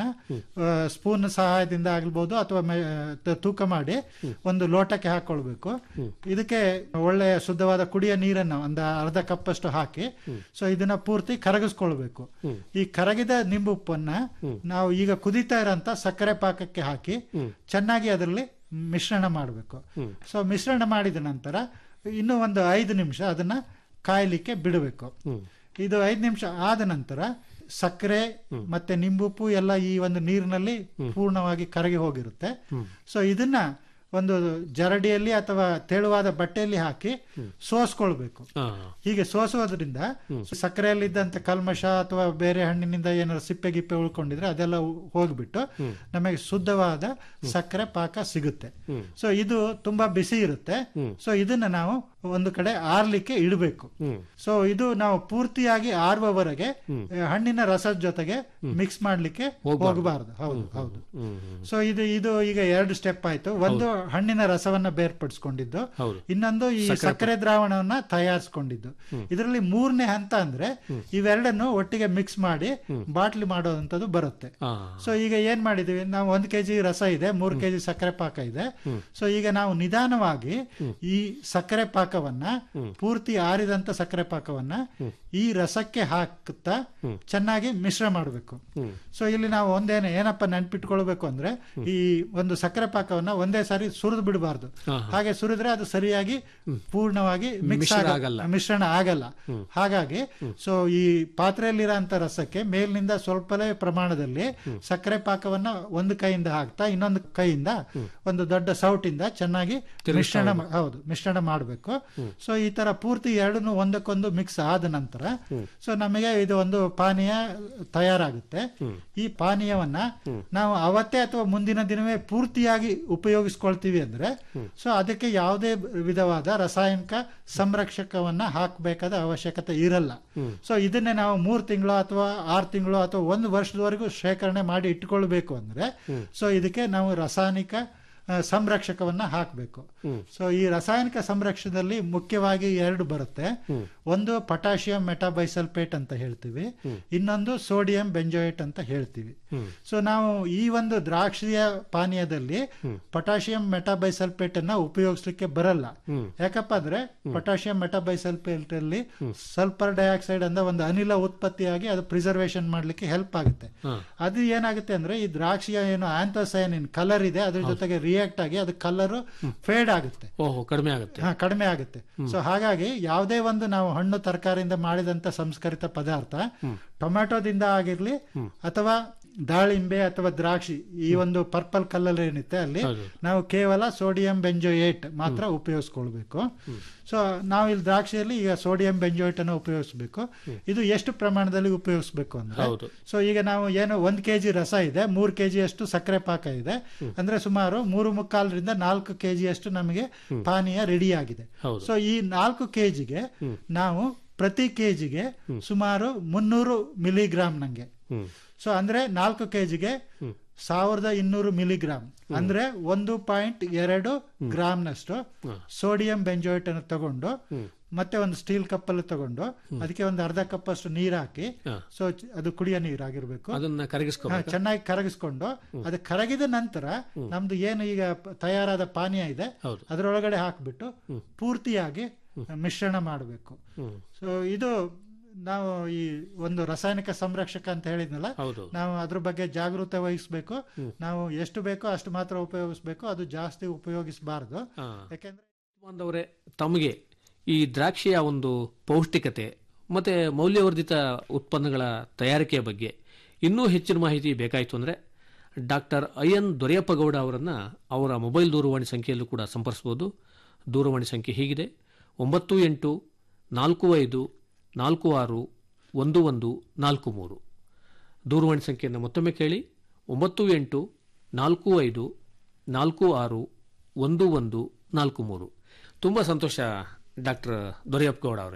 [SPEAKER 13] ಸ್ಪೂನ್ ಸಹಾಯದಿಂದ ಆಗ್ಬೋದು ಅಥವಾ ಮೆ- ತ- ತೂಕ ಮಾಡಿ ಒಂದು ಲೋಟಕ್ಕೆ ಹಾಕೊಳ್ಬೇಕು ಇದಕ್ಕೆ ಒಳ್ಳೆಯ ಶುದ್ಧವಾದ ಕುಡಿಯ ನೀರನ್ನು ಒಂದು ಅರ್ಧ ಕಪ್ ಅಷ್ಟು ಹಾಕಿ ಸೊ ಇದನ್ನ ಪೂರ್ತಿ ಕರಗಿಸ್ಕೊಳ್ಬೇಕು ಈ ಕರಗಿದ ನಿಂಬುಪ್ಪನ್ನ ನಾವು ಈಗ ಕುದೀತಾ ಇರೋಂತ ಸಕ್ಕರೆ ಪಾಕಕ್ಕೆ ಹಾಕಿ ಚೆನ್ನಾಗಿ ಅದರಲ್ಲಿ ಮಿಶ್ರಣ ಮಾಡಬೇಕು ಸೊ ಮಿಶ್ರಣ ಮಾಡಿದ ನಂತರ ಇನ್ನು ಒಂದು ಐದು ನಿಮಿಷ ಅದನ್ನ ಕಾಯಲಿಕ್ಕೆ ಬಿಡಬೇಕು ಇದು ಐದು ನಿಮಿಷ ಆದ ನಂತರ ಸಕ್ಕರೆ ಮತ್ತೆ ನಿಂಬುಪ್ಪು ಎಲ್ಲ ಈ ಒಂದು ನೀರಿನಲ್ಲಿ ಪೂರ್ಣವಾಗಿ ಕರಗಿ ಹೋಗಿರುತ್ತೆ ಸೊ ಇದನ್ನ ಒಂದು ಜರಡಿಯಲ್ಲಿ ಅಥವಾ ತೆಳುವಾದ ಬಟ್ಟೆಯಲ್ಲಿ ಹಾಕಿ ಸೋಸ್ಕೊಳ್ಬೇಕು ಹೀಗೆ ಸೋಸುವುದರಿಂದ ಸಕ್ಕರೆಯಲ್ಲಿದ್ದಂತ ಕಲ್ಮಶ ಅಥವಾ ಬೇರೆ ಹಣ್ಣಿನಿಂದ ಏನಾದ್ರು ಸಿಪ್ಪೆ ಗಿಪ್ಪೆ ಉಳ್ಕೊಂಡಿದ್ರೆ ಅದೆಲ್ಲ ಉ- ಹೋಗ್ಬಿಟ್ಟು ನಮಗೆ ಶುದ್ಧವಾದ ಸಕ್ಕರೆ ಪಾಕ ಸಿಗುತ್ತೆ ಸೊ ಇದು ತುಂಬಾ ಬಿಸಿ ಇರುತ್ತೆ ಸೊ ಇದನ್ನ ನಾವು ಒಂದು ಕಡೆ ಆರ್ಲಿಕ್ಕೆ ಇಡಬೇಕು ಸೊ ಇದು ನಾವು ಪೂರ್ತಿಯಾಗಿ ಆರುವವರೆಗೆ ಆ, ಹಣ್ಣಿನ ರಸದ ಜೊತೆಗೆ ಮಿಕ್ಸ್ ಮಾಡ್ಲಿಕ್ಕೆ ಹೋಗಬಾರದು ಹೌದು ಹೌದು ಸೊ ಇದು ಇದು ಈಗ ಎರಡು ಸ್ಟೆಪ್ ಆಯ್ತು ಒಂದು ಹಣ್ಣಿನ ರಸವನ್ನ ಬೇರ್ಪಡಿಸ್ಕೊಂಡಿದ್ದು ಇನ್ನೊಂದು ಈ ಸಕ್ಕರೆ ದ್ರಾವಣವನ್ನ ತಯಾರಿಸ್ಕೊಂಡಿದ್ದು ಇದರಲ್ಲಿ ಮೂರನೇ ಹಂತ ಅಂದ್ರೆ ಇವೆರಡನ್ನು ಒಟ್ಟಿಗೆ ಮಿಕ್ಸ್ ಮಾಡಿ ಬಾಟ್ಲಿ ಮಾಡೋದಂಥದ್ದು ಬರುತ್ತೆ ಸೊ ಈಗ ಏನ್ ಮಾಡಿದೀವಿ ನಾವು ಒಂದ್ ಕೆಜಿ ರಸ ಇದೆ ಮೂರ್ ಕೆಜಿ ಸಕ್ಕರೆ ಪಾಕ ಇದೆ ಸೊ ಈಗ ನಾವು ನಿಧಾನವಾಗಿ ಈ ಸಕ್ಕರೆ ಪಾಕವನ್ನ ಪೂರ್ತಿ ಆರಿದಂತ ಸಕ್ಕರೆ ಪಾಕವನ್ನ ಈ ರಸಕ್ಕೆ ಹಾಕುತ್ತಾ ಚೆನ್ನಾಗಿ ಮಿಶ್ರ ಮಾಡಬೇಕು ಸೊ ಇಲ್ಲಿ ನಾವು ಒಂದೇನೆ ಏನಪ್ಪ ನೆನ್ಪಿಟ್ಕೊಳ್ಬೇಕು ಅಂದ್ರೆ ಈ ಒಂದು ಸಕ್ಕರೆ ಪಾಕವನ್ನ ಒಂದೇ ಸಾರಿ ಸುರಿದು ಬಿಡಬಾರ್ದು ಹಾಗೆ ಸುರಿದ್ರೆ ಅದು ಸರಿಯಾಗಿ ಪೂರ್ಣವಾಗಿ ಮಿಕ್ಸ್
[SPEAKER 10] ಮಿಶ್ರ ಆಗಲ್ಲ.
[SPEAKER 13] ಮಿಶ್ರಣ ಆಗಲ್ಲ ಹಾಗಾಗಿ ಸೊ ಈ ಪಾತ್ರೆಯಲ್ಲಿರೋಂಥ ರಸಕ್ಕೆ ಮೇಲಿನಿಂದ ಸ್ವಲ್ಪವೇ ಪ್ರಮಾಣದಲ್ಲಿ ಸಕ್ಕರೆ ಪಾಕವನ್ನ ಒಂದು ಕೈಯಿಂದ ಹಾಕ್ತಾ ಇನ್ನೊಂದು ಕೈಯಿಂದ ಒಂದು ದೊಡ್ಡ ಸೌಟಿಂದ ಚೆನ್ನಾಗಿ ಮಿಶ್ರಣ ಮಾ- ಹೌದು ಮಿಶ್ರಣ ಮಾಡಬೇಕು ಸೊ ಈ ತರ ಪೂರ್ತಿ ಎರಡನ್ನು ಒಂದಕ್ಕೊಂದು ಮಿಕ್ಸ್ ಆದ ನಂತರ ಸೊ ನಮಗೆ ಇದು ಒಂದು ಪಾನೀಯ ತಯಾರಾಗುತ್ತೆ ಈ ಪಾನೀಯವನ್ನ ನಾವು ಅವತ್ತೇ ಅಥವಾ ಮುಂದಿನ ದಿನವೇ ಪೂರ್ತಿಯಾಗಿ ಉಪಯೋಗಿಸ್ಕೊಳ್ತೀವಿ ಅಂದ್ರೆ ಸೊ ಅದಕ್ಕೆ ಯಾವುದೇ ವಿಧವಾದ ರಾಸಾಯನಿಕ ಸಂರಕ್ಷಕವನ್ನ ಹಾಕಬೇಕಾದ ಅವಶ್ಯಕತೆ ಇರಲ್ಲ ಸೊ ಇದನ್ನೇ ನಾವು ಮೂರ್ ತಿಂಗಳು ಅಥವಾ ಆರು ತಿಂಗಳು ಅಥವಾ ಒಂದು ವರ್ಷದವರೆಗೂ ಶೇಖರಣೆ ಮಾಡಿ ಇಟ್ಕೊಳ್ಬೇಕು ಅಂದ್ರೆ ಸೊ ಇದಕ್ಕೆ ನಾವು ರಾಸಾಯನಿಕ ಆ, ಸಂರಕ್ಷಕವನ್ನ ಹಾಕಬೇಕು ಸೊ ಈ ರಾಸಾಯನಿಕ ಸಂರಕ್ಷಣದಲ್ಲಿ ಮುಖ್ಯವಾಗಿ ಎರಡು ಬರುತ್ತೆ ಒಂದು ಪೊಟ್ಯಾಷಿಯಂ ಮೆಟಾಬೈಸಲ್ಪೇಟ್ ಅಂತ ಹೇಳ್ತೀವಿ ಇನ್ನೊಂದು ಸೋಡಿಯಂ ಬೆಂಜೋಯೇಟ್ ಅಂತ ಹೇಳ್ತೀವಿ ಸೊ ನಾವು ಈ ಒಂದು ದ್ರಾಕ್ಷಿಯ ಪಾನೀಯದಲ್ಲಿ ಪೊಟ್ಯಾಷಿಯಂ ಮೆಟಾಬೈಸಲ್ಪೇಟ್ ಅನ್ನ ಉಪಯೋಗಿಸ್ಲಿಕ್ಕೆ ಬರಲ್ಲ ಯಾಕಪ್ಪ ಅಂದ್ರೆ ಪೊಟ್ಯಾಷಿಯಂ ಮೆಟಾಬೈಸಲ್ಪೇಟ್ ಅಲ್ಲಿ ಸಲ್ಫರ್ ಡೈಆಕ್ಸೈಡ್ ಅಂತ ಒಂದು ಅನಿಲ ಉತ್ಪತ್ತಿಯಾಗಿ ಅದು ಪ್ರಿಸರ್ವೇಶನ್ ಮಾಡ್ಲಿಕ್ಕೆ ಹೆಲ್ಪ್ ಆಗುತ್ತೆ ಅದು ಏನಾಗುತ್ತೆ ಅಂದ್ರೆ ಈ ದ್ರಾಕ್ಷಿಯ ಏನು ಆಂಥೋಸೈನಿನ್ ಕಲರ್ ಇದೆ ಅದ್ರ ಜೊತೆಗೆ ರಿಯಾಕ್ಟ್ ಆಗಿ ಅದು ಕಲರ್ ಫೇಡ್ ಆಗುತ್ತೆ
[SPEAKER 10] ಓಹೋ ಕಡಿಮೆ ಆಗುತ್ತೆ
[SPEAKER 13] ಹಾ ಕಡಿಮೆ ಆಗುತ್ತೆ ಸೊ ಹಾಗಾಗಿ ಯಾವುದೇ ಒಂದು ನಾವು ಹಣ್ಣು ತರಕಾರಿಯಿಂದ ಮಾಡಿದಂತ ಸಂಸ್ಕರಿತ ಪದಾರ್ಥ ಟೊಮ್ಯಾಟೋದಿಂದ ಆಗಿರ್ಲಿ ಅಥವಾ ದಾಳಿಂಬೆ ಅಥವಾ ದ್ರಾಕ್ಷಿ ಈ ಒಂದು ಪರ್ಪಲ್ ಕಲ್ಲರ್ ಏನಿತ್ತೆ ಅಲ್ಲಿ ನಾವು ಕೇವಲ ಸೋಡಿಯಂ ಬೆಂಜೋಯೇಟ್ ಮಾತ್ರ ಉಪಯೋಗಿಸ್ಕೊಳ್ಬೇಕು ಸೊ ನಾವು ಇಲ್ಲಿ ದ್ರಾಕ್ಷಿಯಲ್ಲಿ ಈಗ ಸೋಡಿಯಂ ಬೆಂಜೋಯೇಟ್ ಅನ್ನು ಉಪಯೋಗಿಸ್ಬೇಕು ಇದು ಎಷ್ಟು ಪ್ರಮಾಣದಲ್ಲಿ ಉಪಯೋಗಿಸ್ಬೇಕು ಅಂದ್ರೆ
[SPEAKER 10] ಹೌದು.
[SPEAKER 13] ಸೊ ಈಗ ನಾವು ಏನು ಒಂದ್ ಕೆಜಿ ರಸ ಇದೆ ಮೂರ್ ಕೆಜಿ ಅಷ್ಟು ಸಕ್ಕರೆ ಪಾಕ ಇದೆ ಅಂದ್ರೆ ಸುಮಾರು ಮೂರು ಮುಕ್ಕಾಲರಿಂದ ನಾಲ್ಕು ಕೆಜಿ ಅಷ್ಟು ನಮಗೆ ಪಾನೀಯ ರೆಡಿ ಆಗಿದೆ
[SPEAKER 10] ಹೌದು.
[SPEAKER 13] ಸೊ ಈ ನಾಲ್ಕು ಕೆಜಿಗೆ ನಾವು ಪ್ರತಿ ಕೆಜಿಗೆ ಸುಮಾರು ಮುನ್ನೂರು ಮಿಲಿಗ್ರಾಮ್ ನಂಗೆ ಸೊ ಅಂದ್ರೆ ನಾಲ್ಕು ಕೆಜಿಗೆ ಸಾವಿರದ ಇನ್ನೂರು ಮಿಲಿಗ್ರಾಮ್ ಅಂದ್ರೆ ಒಂದು ಪಾಯಿಂಟ್ ಎರಡು ಗ್ರಾಮ್ನಷ್ಟು ಸೋಡಿಯಂ ಬೆಂಜೋಯೇಟ್ ಅನ್ನು ತಗೊಂಡು ಮತ್ತೆ ಒಂದು ಸ್ಟೀಲ್ ಕಪ್ ಅಲ್ಲಿ ತಗೊಂಡು ಅದಕ್ಕೆ ಒಂದು ಅರ್ಧ ಕಪ್ ಅಷ್ಟು ನೀರ್ ಹಾಕಿ ಸೊ ಅದು ಕುಡಿಯೋ ನೀರಾಗಿರ್ಬೇಕು
[SPEAKER 10] ಅದನ್ನ ಕರಗಿಸ್ಕೊ
[SPEAKER 13] ಹಾ, ಚೆನ್ನಾಗಿ ಕರಗಿಸ್ಕೊಂಡು ಅದು ಕರಗಿದ ನಂತರ ನಮ್ದು ಏನು ಈಗ ಪ- ತಯಾರಾದ ಪಾನೀಯ ಇದೆ ಅದರೊಳಗಡೆ ಹಾಕ್ಬಿಟ್ಟು ಪೂರ್ತಿಯಾಗಿ ಮಿಶ್ರಣ ಮಾಡಬೇಕು ಸೊ ಇದು ನಾವು ಈ ಒಂದು ರಾಸಾಯನಿಕ ಸಂರಕ್ಷಕ ಅಂತ ಹೇಳಿದ್ನಲ್ಲ
[SPEAKER 10] ಹೌದು.
[SPEAKER 13] ನಾವು ಅದ್ರ ಬಗ್ಗೆ ಜಾಗೃತೆ ವಹಿಸ್ಬೇಕು ನಾವು ಎಷ್ಟು ಬೇಕೋ ಅಷ್ಟು ಮಾತ್ರ ಉಪಯೋಗಿಸ್ಬೇಕು ಅದು ಜಾಸ್ತಿ ಉಪಯೋಗಿಸಬಾರದು
[SPEAKER 10] ಹಾ.
[SPEAKER 13] ಯಾಕೆಂದ್ರೆ
[SPEAKER 10] ಬಾಂಧವರೇ ತಮಗೆ ಈ ದ್ರಾಕ್ಷಿಯ ಒಂದು ಪೌಷ್ಟಿಕತೆ ಮತ್ತು ಮೌಲ್ಯವರ್ಧಿತ ಉತ್ಪನ್ನಗಳ ತಯಾರಿಕೆಯ ಬಗ್ಗೆ ಇನ್ನೂ ಹೆಚ್ಚಿನ ಮಾಹಿತಿ ಬೇಕಾಯಿತು ಅಂದರೆ doctor I N Doreyappa Gowda ಅವರನ್ನು ಅವರ ಮೊಬೈಲ್ ದೂರವಾಣಿ ಸಂಖ್ಯೆಯಲ್ಲೂ ಕೂಡ ಸಂಪರ್ಸ್ಬೋದು ದೂರವಾಣಿ ಸಂಖ್ಯೆ ಹೀಗಿದೆ ಒಂಬತ್ತು ಎಂಟು ನಾಲ್ಕು ಐದು ನಾಲ್ಕು ಆರು ಒಂದು ಒಂದು ನಾಲ್ಕು ಮೂರು ದೂರವಾಣಿ ಸಂಖ್ಯೆಯನ್ನು ಮತ್ತೊಮ್ಮೆ ಕೇಳಿ ಒಂಬತ್ತು ಎಂಟು ನಾಲ್ಕು ಐದು ನಾಲ್ಕು ಆರು ಒಂದು ಒಂದು ನಾಲ್ಕು ಮೂರು ತುಂಬ ಸಂತೋಷ ಡಾಕ್ಟರ್ ದೊರೆಯಪ್ಪ ಗೌಡ ಅವರೇ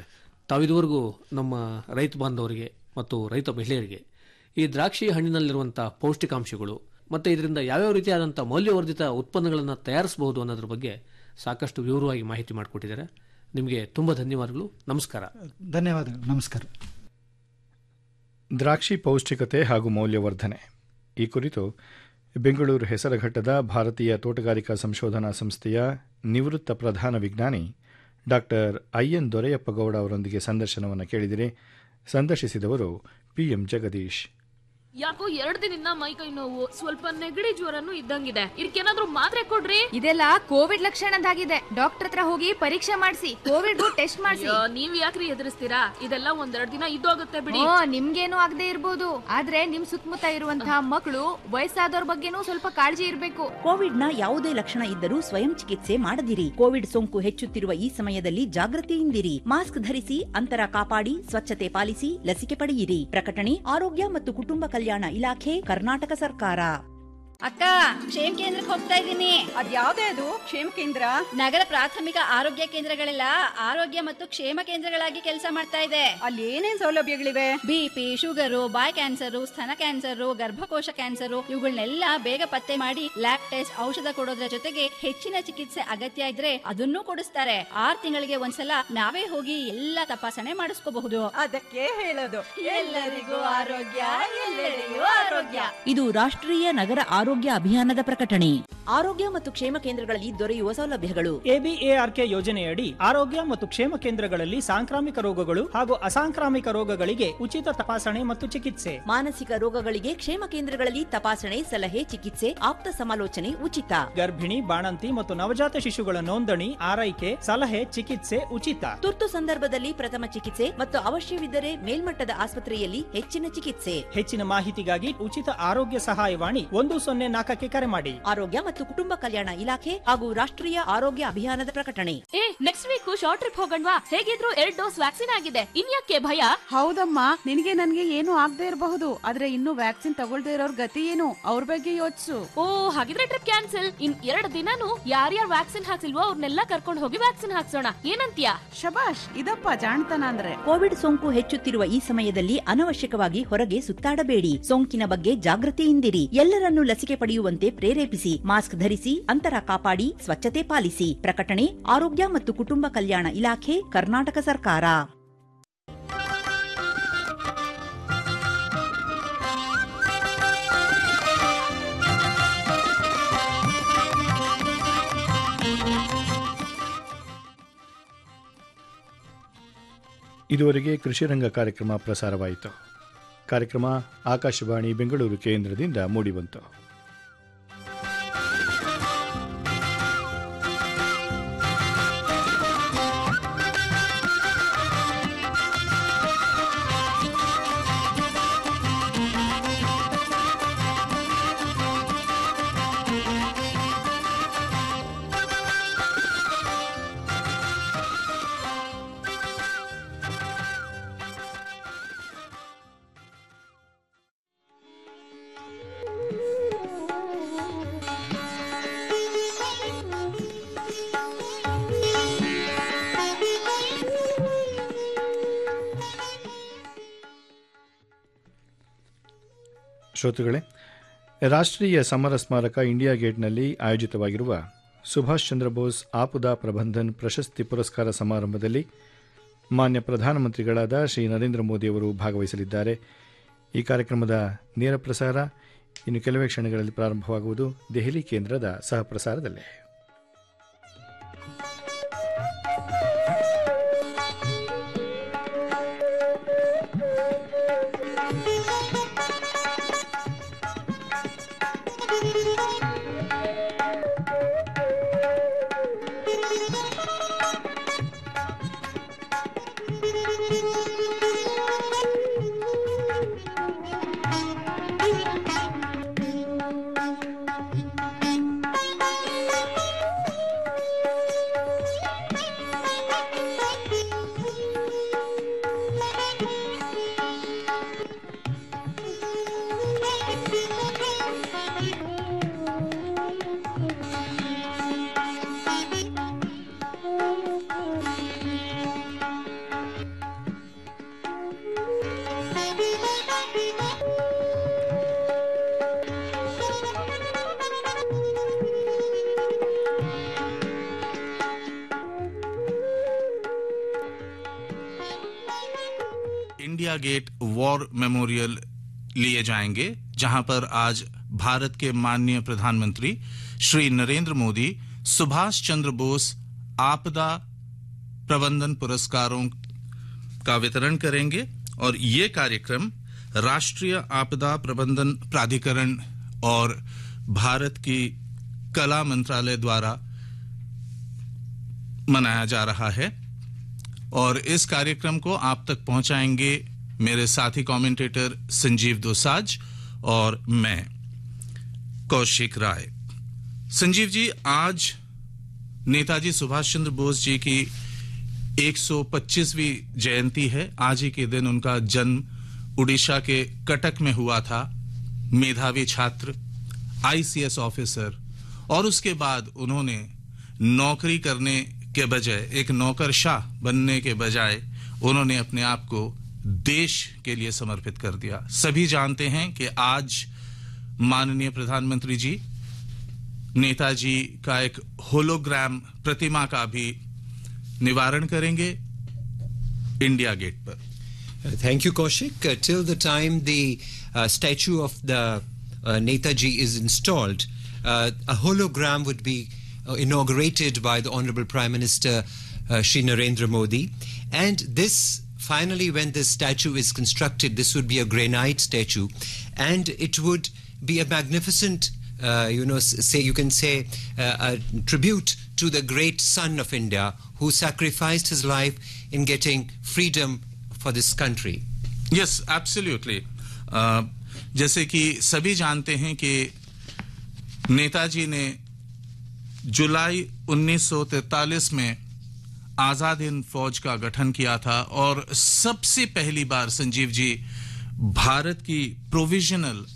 [SPEAKER 10] ತಾವಿದುವರೆಗೂ ನಮ್ಮ ರೈತ ಬಾಂಧವರಿಗೆ ಮತ್ತು ರೈತ ಮಹಿಳೆಯರಿಗೆ ಈ ದ್ರಾಕ್ಷಿ ಹಣ್ಣಿನಲ್ಲಿರುವಂಥ ಪೌಷ್ಟಿಕಾಂಶಗಳು ಮತ್ತು ಇದರಿಂದ ಯಾವ್ಯಾವ ರೀತಿಯಾದಂಥ ಮೌಲ್ಯವರ್ಧಿತ ಉತ್ಪನ್ನಗಳನ್ನು ತಯಾರಿಸಬಹುದು ಅನ್ನೋದ್ರ ಬಗ್ಗೆ ಸಾಕಷ್ಟು ವಿವರವಾಗಿ ಮಾಹಿತಿ ಮಾಡಿಕೊಟ್ಟಿದ್ದಾರೆ ನಿಮಗೆ ತುಂಬ ಧನ್ಯವಾದಗಳು ನಮಸ್ಕಾರ
[SPEAKER 13] ಧನ್ಯವಾದಗಳು ನಮಸ್ಕಾರ
[SPEAKER 1] ದ್ರಾಕ್ಷಿ ಪೌಷ್ಟಿಕತೆ ಹಾಗೂ ಮೌಲ್ಯವರ್ಧನೆ ಈ ಕುರಿತು ಬೆಂಗಳೂರು ಹೆಸರಘಟ್ಟದ ಭಾರತೀಯ ತೋಟಗಾರಿಕಾ ಸಂಶೋಧನಾ ಸಂಸ್ಥೆಯ ನಿವೃತ್ತ ಪ್ರಧಾನ ವಿಜ್ಞಾನಿ ಡಾಕ್ಟರ್ ಐಎನ್ ದೊರೆಯಪ್ಪಗೌಡ ಅವರೊಂದಿಗೆ ಸಂದರ್ಶನವನ್ನು ಕೇಳಿದಿರಿ ಸಂದರ್ಶಿಸಿದವರು ಪಿಎಂ ಜಗದೀಶ್
[SPEAKER 2] ಯಾಕೋ ಎರಡ್ ದಿನದಿಂದ ಮೈ ಕೈ ನೋವು ಸ್ವಲ್ಪ ನೆಗಡಿ ಜ್ವರನು ಇದ್ದಂಗಿದೆ ಇದಕ್ಕೇನಾದ್ರೂ ಮಾತ್ರೆ ಕೊಡ್ರಿ
[SPEAKER 3] ಇದೆಲ್ಲ ಕೋವಿಡ್ ಲಕ್ಷಣದಾಗಿದೆ ಡಾಕ್ಟರ್ ಹತ್ರ ಹೋಗಿ ಪರೀಕ್ಷೆ ಮಾಡಿಸಿ ಕೋವಿಡ್ ಟೆಸ್ಟ್ ಮಾಡಿಸಿ
[SPEAKER 2] ಅಯ್ಯೋ, ನೀವ್ ಯಾಕ್ರಿ ಎದುರಿಸ್ತೀರಾ ಇದೆಲ್ಲ ಒಂದೆರಡ್ ದಿನ ಇದ್ದೋಗುತ್ತೆ ಬಿಡಿ
[SPEAKER 3] ಓ ನಿಮ್ಗೇನು ಆಗದೆ ಇರ್ಬೋದು ಆದ್ರೆ ನಿಮ್ ಸುತ್ತಮುತ್ತ ಇರುವಂತಹ ಮಕ್ಕಳು ವಯಸ್ಸಾದವ್ರ ಬಗ್ಗೆನೂ ಸ್ವಲ್ಪ ಕಾಳಜಿ ಇರ್ಬೇಕು
[SPEAKER 4] ಕೋವಿಡ್ನ ಯಾವುದೇ ಲಕ್ಷಣ ಇದ್ದರೂ ಸ್ವಯಂ ಚಿಕಿತ್ಸೆ ಮಾಡದಿರಿ ಕೋವಿಡ್ ಸೋಂಕು ಹೆಚ್ಚುತ್ತಿರುವ ಈ ಸಮಯದಲ್ಲಿ ಜಾಗೃತಿಯಿಂದಿರಿ ಮಾಸ್ಕ್ ಧರಿಸಿ ಅಂತರ ಕಾಪಾಡಿ ಸ್ವಚ್ಛತೆ ಪಾಲಿಸಿ ಲಸಿಕೆ ಪಡೆಯಿರಿ ಪ್ರಕಟಣೆ ಆರೋಗ್ಯ ಮತ್ತು ಕುಟುಂಬ ಕಲ್ಯಾಣ ಇಲಾಖೆ ಕರ್ನಾಟಕ ಸರ್ಕಾರ
[SPEAKER 14] ಅಕ್ಕ ಕ್ಷೇಮ ಕೇಂದ್ರಕ್ಕೆ ಹೋಗ್ತಾ ಇದ್ದೀನಿ ಅದ್ಯಾವ್ದೇ ಅದು ಕ್ಷೇಮ ಕೇಂದ್ರ ನಗರ ಪ್ರಾಥಮಿಕ ಆರೋಗ್ಯ ಕೇಂದ್ರಗಳೆಲ್ಲ ಆರೋಗ್ಯ ಮತ್ತು ಕ್ಷೇಮ ಕೇಂದ್ರಗಳಾಗಿ ಕೆಲಸ ಮಾಡ್ತಾ ಇದೆ ಅಲ್ಲಿ ಏನೇನ್ ಸೌಲಭ್ಯಗಳಿವೆ ಬಿಪಿ ಶುಗರು ಬಾಯ್ ಕ್ಯಾನ್ಸರ್ ಸ್ತನ ಕ್ಯಾನ್ಸರ್ ಗರ್ಭಕೋಶ ಕ್ಯಾನ್ಸರ್ ಇವುಗಳನ್ನೆಲ್ಲ ಬೇಗ ಪತ್ತೆ ಮಾಡಿ ಲ್ಯಾಬ್ ಟೆಸ್ಟ್ ಔಷಧ ಕೊಡೋದ್ರ ಜೊತೆಗೆ ಹೆಚ್ಚಿನ ಚಿಕಿತ್ಸೆ ಅಗತ್ಯ ಇದ್ರೆ ಅದನ್ನೂ ಕೊಡಿಸ್ತಾರೆ ಆರ್ ತಿಂಗಳಿಗೆ ಒಂದ್ಸಲ ನಾವೇ ಹೋಗಿ ಎಲ್ಲಾ ತಪಾಸಣೆ ಮಾಡಿಸ್ಕೋಬಹುದು ಅದಕ್ಕೆ ಹೇಳೋದು ಎಲ್ಲರಿಗೂ ಆರೋಗ್ಯ ಎಲ್ಲರಿಗೂ ಆರೋಗ್ಯ
[SPEAKER 4] ಇದು ರಾಷ್ಟ್ರೀಯ ನಗರ ಆರೋಗ್ಯ ಅಭಿಯಾನದ ಪ್ರಕಟಣೆ ಆರೋಗ್ಯ ಮತ್ತು ಕ್ಷೇಮ ಕೇಂದ್ರಗಳಲ್ಲಿ ದೊರೆಯುವ ಸೌಲಭ್ಯಗಳು
[SPEAKER 15] ಎಬಿಎಆರ್ಕೆ ಯೋಜನೆಯಡಿ ಆರೋಗ್ಯ ಮತ್ತು ಕ್ಷೇಮ ಕೇಂದ್ರಗಳಲ್ಲಿ ಸಾಂಕ್ರಾಮಿಕ ರೋಗಗಳು ಹಾಗೂ ಅಸಾಂಕ್ರಾಮಿಕ ರೋಗಗಳಿಗೆ ಉಚಿತ ತಪಾಸಣೆ ಮತ್ತು ಚಿಕಿತ್ಸೆ
[SPEAKER 4] ಮಾನಸಿಕ ರೋಗಗಳಿಗೆ ಕ್ಷೇಮ ಕೇಂದ್ರಗಳಲ್ಲಿ ತಪಾಸಣೆ ಸಲಹೆ ಚಿಕಿತ್ಸೆ ಆಪ್ತ ಸಮಾಲೋಚನೆ ಉಚಿತ
[SPEAKER 15] ಗರ್ಭಿಣಿ ಬಾಣಂತಿ ಮತ್ತು ನವಜಾತ ಶಿಶುಗಳ ನೋಂದಣಿ ಆರೈಕೆ ಸಲಹೆ ಚಿಕಿತ್ಸೆ ಉಚಿತ
[SPEAKER 4] ತುರ್ತು ಸಂದರ್ಭದಲ್ಲಿ ಪ್ರಥಮ ಚಿಕಿತ್ಸೆ ಮತ್ತು ಅವಶ್ಯವಿದ್ದರೆ ಮೇಲ್ಮಟ್ಟದ ಆಸ್ಪತ್ರೆಯಲ್ಲಿ ಹೆಚ್ಚಿನ ಚಿಕಿತ್ಸೆ
[SPEAKER 15] ಹೆಚ್ಚಿನ ಮಾಹಿತಿಗಾಗಿ ಉಚಿತ ಆರೋಗ್ಯ ಸಹಾಯವಾಣಿ ಒಂದು ಸೊನ್ನೆ ನಾಲ್ಕಕ್ಕೆ ಕರೆ ಮಾಡಿ
[SPEAKER 4] ಆರೋಗ್ಯ ಮತ್ತು ಕುಟುಂಬ ಕಲ್ಯಾಣ ಇಲಾಖೆ ಹಾಗೂ ರಾಷ್ಟ್ರೀಯ ಆರೋಗ್ಯ ಅಭಿಯಾನದ ಪ್ರಕಟಣೆ
[SPEAKER 2] ಏ ನೆಕ್ಸ್ಟ್ ವೀಕ್ ಶಾರ್ಟ್ ಟ್ರಿಪ್ ಹೋಗಣ್ವಾ ಹೇಗಿದ್ರು ಎರಡ್ ಡೋಸ್ ವ್ಯಾಕ್ಸಿನ್ ಆಗಿದೆ ಇನ್ಯಾಕೆ ಭಯ
[SPEAKER 9] ಹೌದಮ್ಮ ನಿನಗೆ ನನ್ಗೆ ಏನು ಆಗದೆ ಇರಬಹುದು ಆದ್ರೆ ಇನ್ನು ವ್ಯಾಕ್ಸಿನ್ ತಗೊಳ್ದೇ ಇರೋರ್ ಗತಿ ಏನು ಅವ್ರ ಬಗ್ಗೆ ಯೋಚಿಸು
[SPEAKER 2] ಓ ಹಾಗಿದ್ರೆ ಟ್ರಿಪ್ ಕ್ಯಾನ್ಸಲ್ ಇನ್ ಎರಡ್ ದಿನಾನು ಯಾರ್ಯಾರು ವ್ಯಾಕ್ಸಿನ್ ಹಾಕ್ಸಿಲ್ವೋ ಅವ್ರನ್ನೆಲ್ಲ ಕರ್ಕೊಂಡು ಹೋಗಿ ವ್ಯಾಕ್ಸಿನ್ ಹಾಕ್ಸೋಣ ಏನಂತೀಯ
[SPEAKER 9] ಶಬಾಷ್ ಇದಪ್ಪ ಜಾಣ್ತನ ಅಂದ್ರೆ
[SPEAKER 4] ಕೋವಿಡ್ ಸೋಂಕು ಹೆಚ್ಚುತ್ತಿರುವ ಈ ಸಮಯದಲ್ಲಿ ಅನವಶ್ಯಕವಾಗಿ ಹೊರಗೆ ಸುತ್ತಾಡಬೇಡಿ ಸೋಂಕಿನ ಬಗ್ಗೆ ಜಾಗೃತಿಯಿಂದಿರಿ ಎಲ್ಲರನ್ನೂ ಲಸಿಕೆ ಪಡೆಯುವಂತೆ ಪ್ರೇರೇಪಿಸಿ ಮಾಸ್ಕ್ ಧರಿಸಿ ಅಂತರ ಕಾಪಾಡಿ ಸ್ವಚ್ಛತೆ ಪಾಲಿಸಿ ಪ್ರಕಟಣೆ ಆರೋಗ್ಯ ಮತ್ತು ಕುಟುಂಬ ಕಲ್ಯಾಣ ಇಲಾಖೆ ಕರ್ನಾಟಕ ಸರ್ಕಾರ
[SPEAKER 1] ಇದುವರೆಗೆ ಕೃಷಿರಂಗ ಕಾರ್ಯಕ್ರಮ ಪ್ರಸಾರವಾಯಿತು ಕಾರ್ಯಕ್ರಮ ಆಕಾಶವಾಣಿ ಬೆಂಗಳೂರು ಕೇಂದ್ರದಿಂದ ಮೂಡಿಬಂತು ಶ್ರೋತೃಗಳೇ ರಾಷ್ಟ್ರೀಯ ಸಮರ ಸ್ಮಾರಕ ಇಂಡಿಯಾ ಗೇಟ್ನಲ್ಲಿ ಆಯೋಜಿತವಾಗಿರುವ ಸುಭಾಷ್ ಚಂದ್ರ ಬೋಸ್ ಆಪುದಾ ಪ್ರಬಂಧನ್ ಪ್ರಶಸ್ತಿ ಪುರಸ್ಕಾರ ಸಮಾರಂಭದಲ್ಲಿ ಮಾನ್ಯ ಪ್ರಧಾನಮಂತ್ರಿಗಳಾದ ಶ್ರೀ ನರೇಂದ್ರ ಮೋದಿಯವರು ಭಾಗವಹಿಸಲಿದ್ದಾರೆ ಈ ಕಾರ್ಯಕ್ರಮದ ನೇರ ಪ್ರಸಾರ ಇನ್ನು ಕೆಲವೇ ಕ್ಷಣಗಳಲ್ಲಿ ಪ್ರಾರಂಭವಾಗುವುದು ದೆಹಲಿ ಕೇಂದ್ರದ ಸಹಪ್ರಸಾರದಲ್ಲಿ
[SPEAKER 16] गेट वॉर मेमोरियल लिए जाएंगे जहां पर आज भारत के माननीय प्रधानमंत्री श्री नरेंद्र मोदी सुभाष चंद्र बोस आपदा प्रबंधन पुरस्कारों का वितरण करेंगे और ये कार्यक्रम राष्ट्रीय आपदा प्रबंधन प्राधिकरण और भारत की कला मंत्रालय द्वारा मनाया जा रहा है और इस कार्यक्रम को आप तक पहुंचाएंगे मेरे साथी कमेंटेटर संजीव दोसाज और मैं कौशिक राय संजीव जी आज नेताजी सुभाष चंद्र बोस जी की 125वीं जयंती है आज ही के दिन उनका जन्म उड़ीसा के कटक में हुआ था मेधावी छात्र आईसीएस ऑफिसर और उसके बाद उन्होंने नौकरी करने के बजाय एक नौकरशाह बनने के बजाय उन्होंने अपने आप को देश के लिए समर्पित कर दिया सभी जानते हैं कि आज माननीय प्रधानमंत्री जी नेताजी का एक होलोग्राम प्रतिमा का भी निवारण करेंगे इंडिया गेट पर
[SPEAKER 17] Uh, Thank you, Kaushik. Uh, till the time the uh, statue of the uh, Netaji is installed, uh, a hologram would be uh, inaugurated by the Honorable Prime Minister uh, Shri Narendra Modi. And this, finally, when this statue is constructed, this would be a granite statue. And it would be a magnificent, uh, you know, s- say, you can say, uh, a tribute to the great son of India who sacrificed his life in getting freedom for this country.
[SPEAKER 16] Yes absolutely जैसे कि सभी जानते हैं कि नेताजी ने जुलाई 1943 में आजाद हिंद फौज का गठन किया था और सबसे पहली बार संजीव जी भारत की प्रोविजनल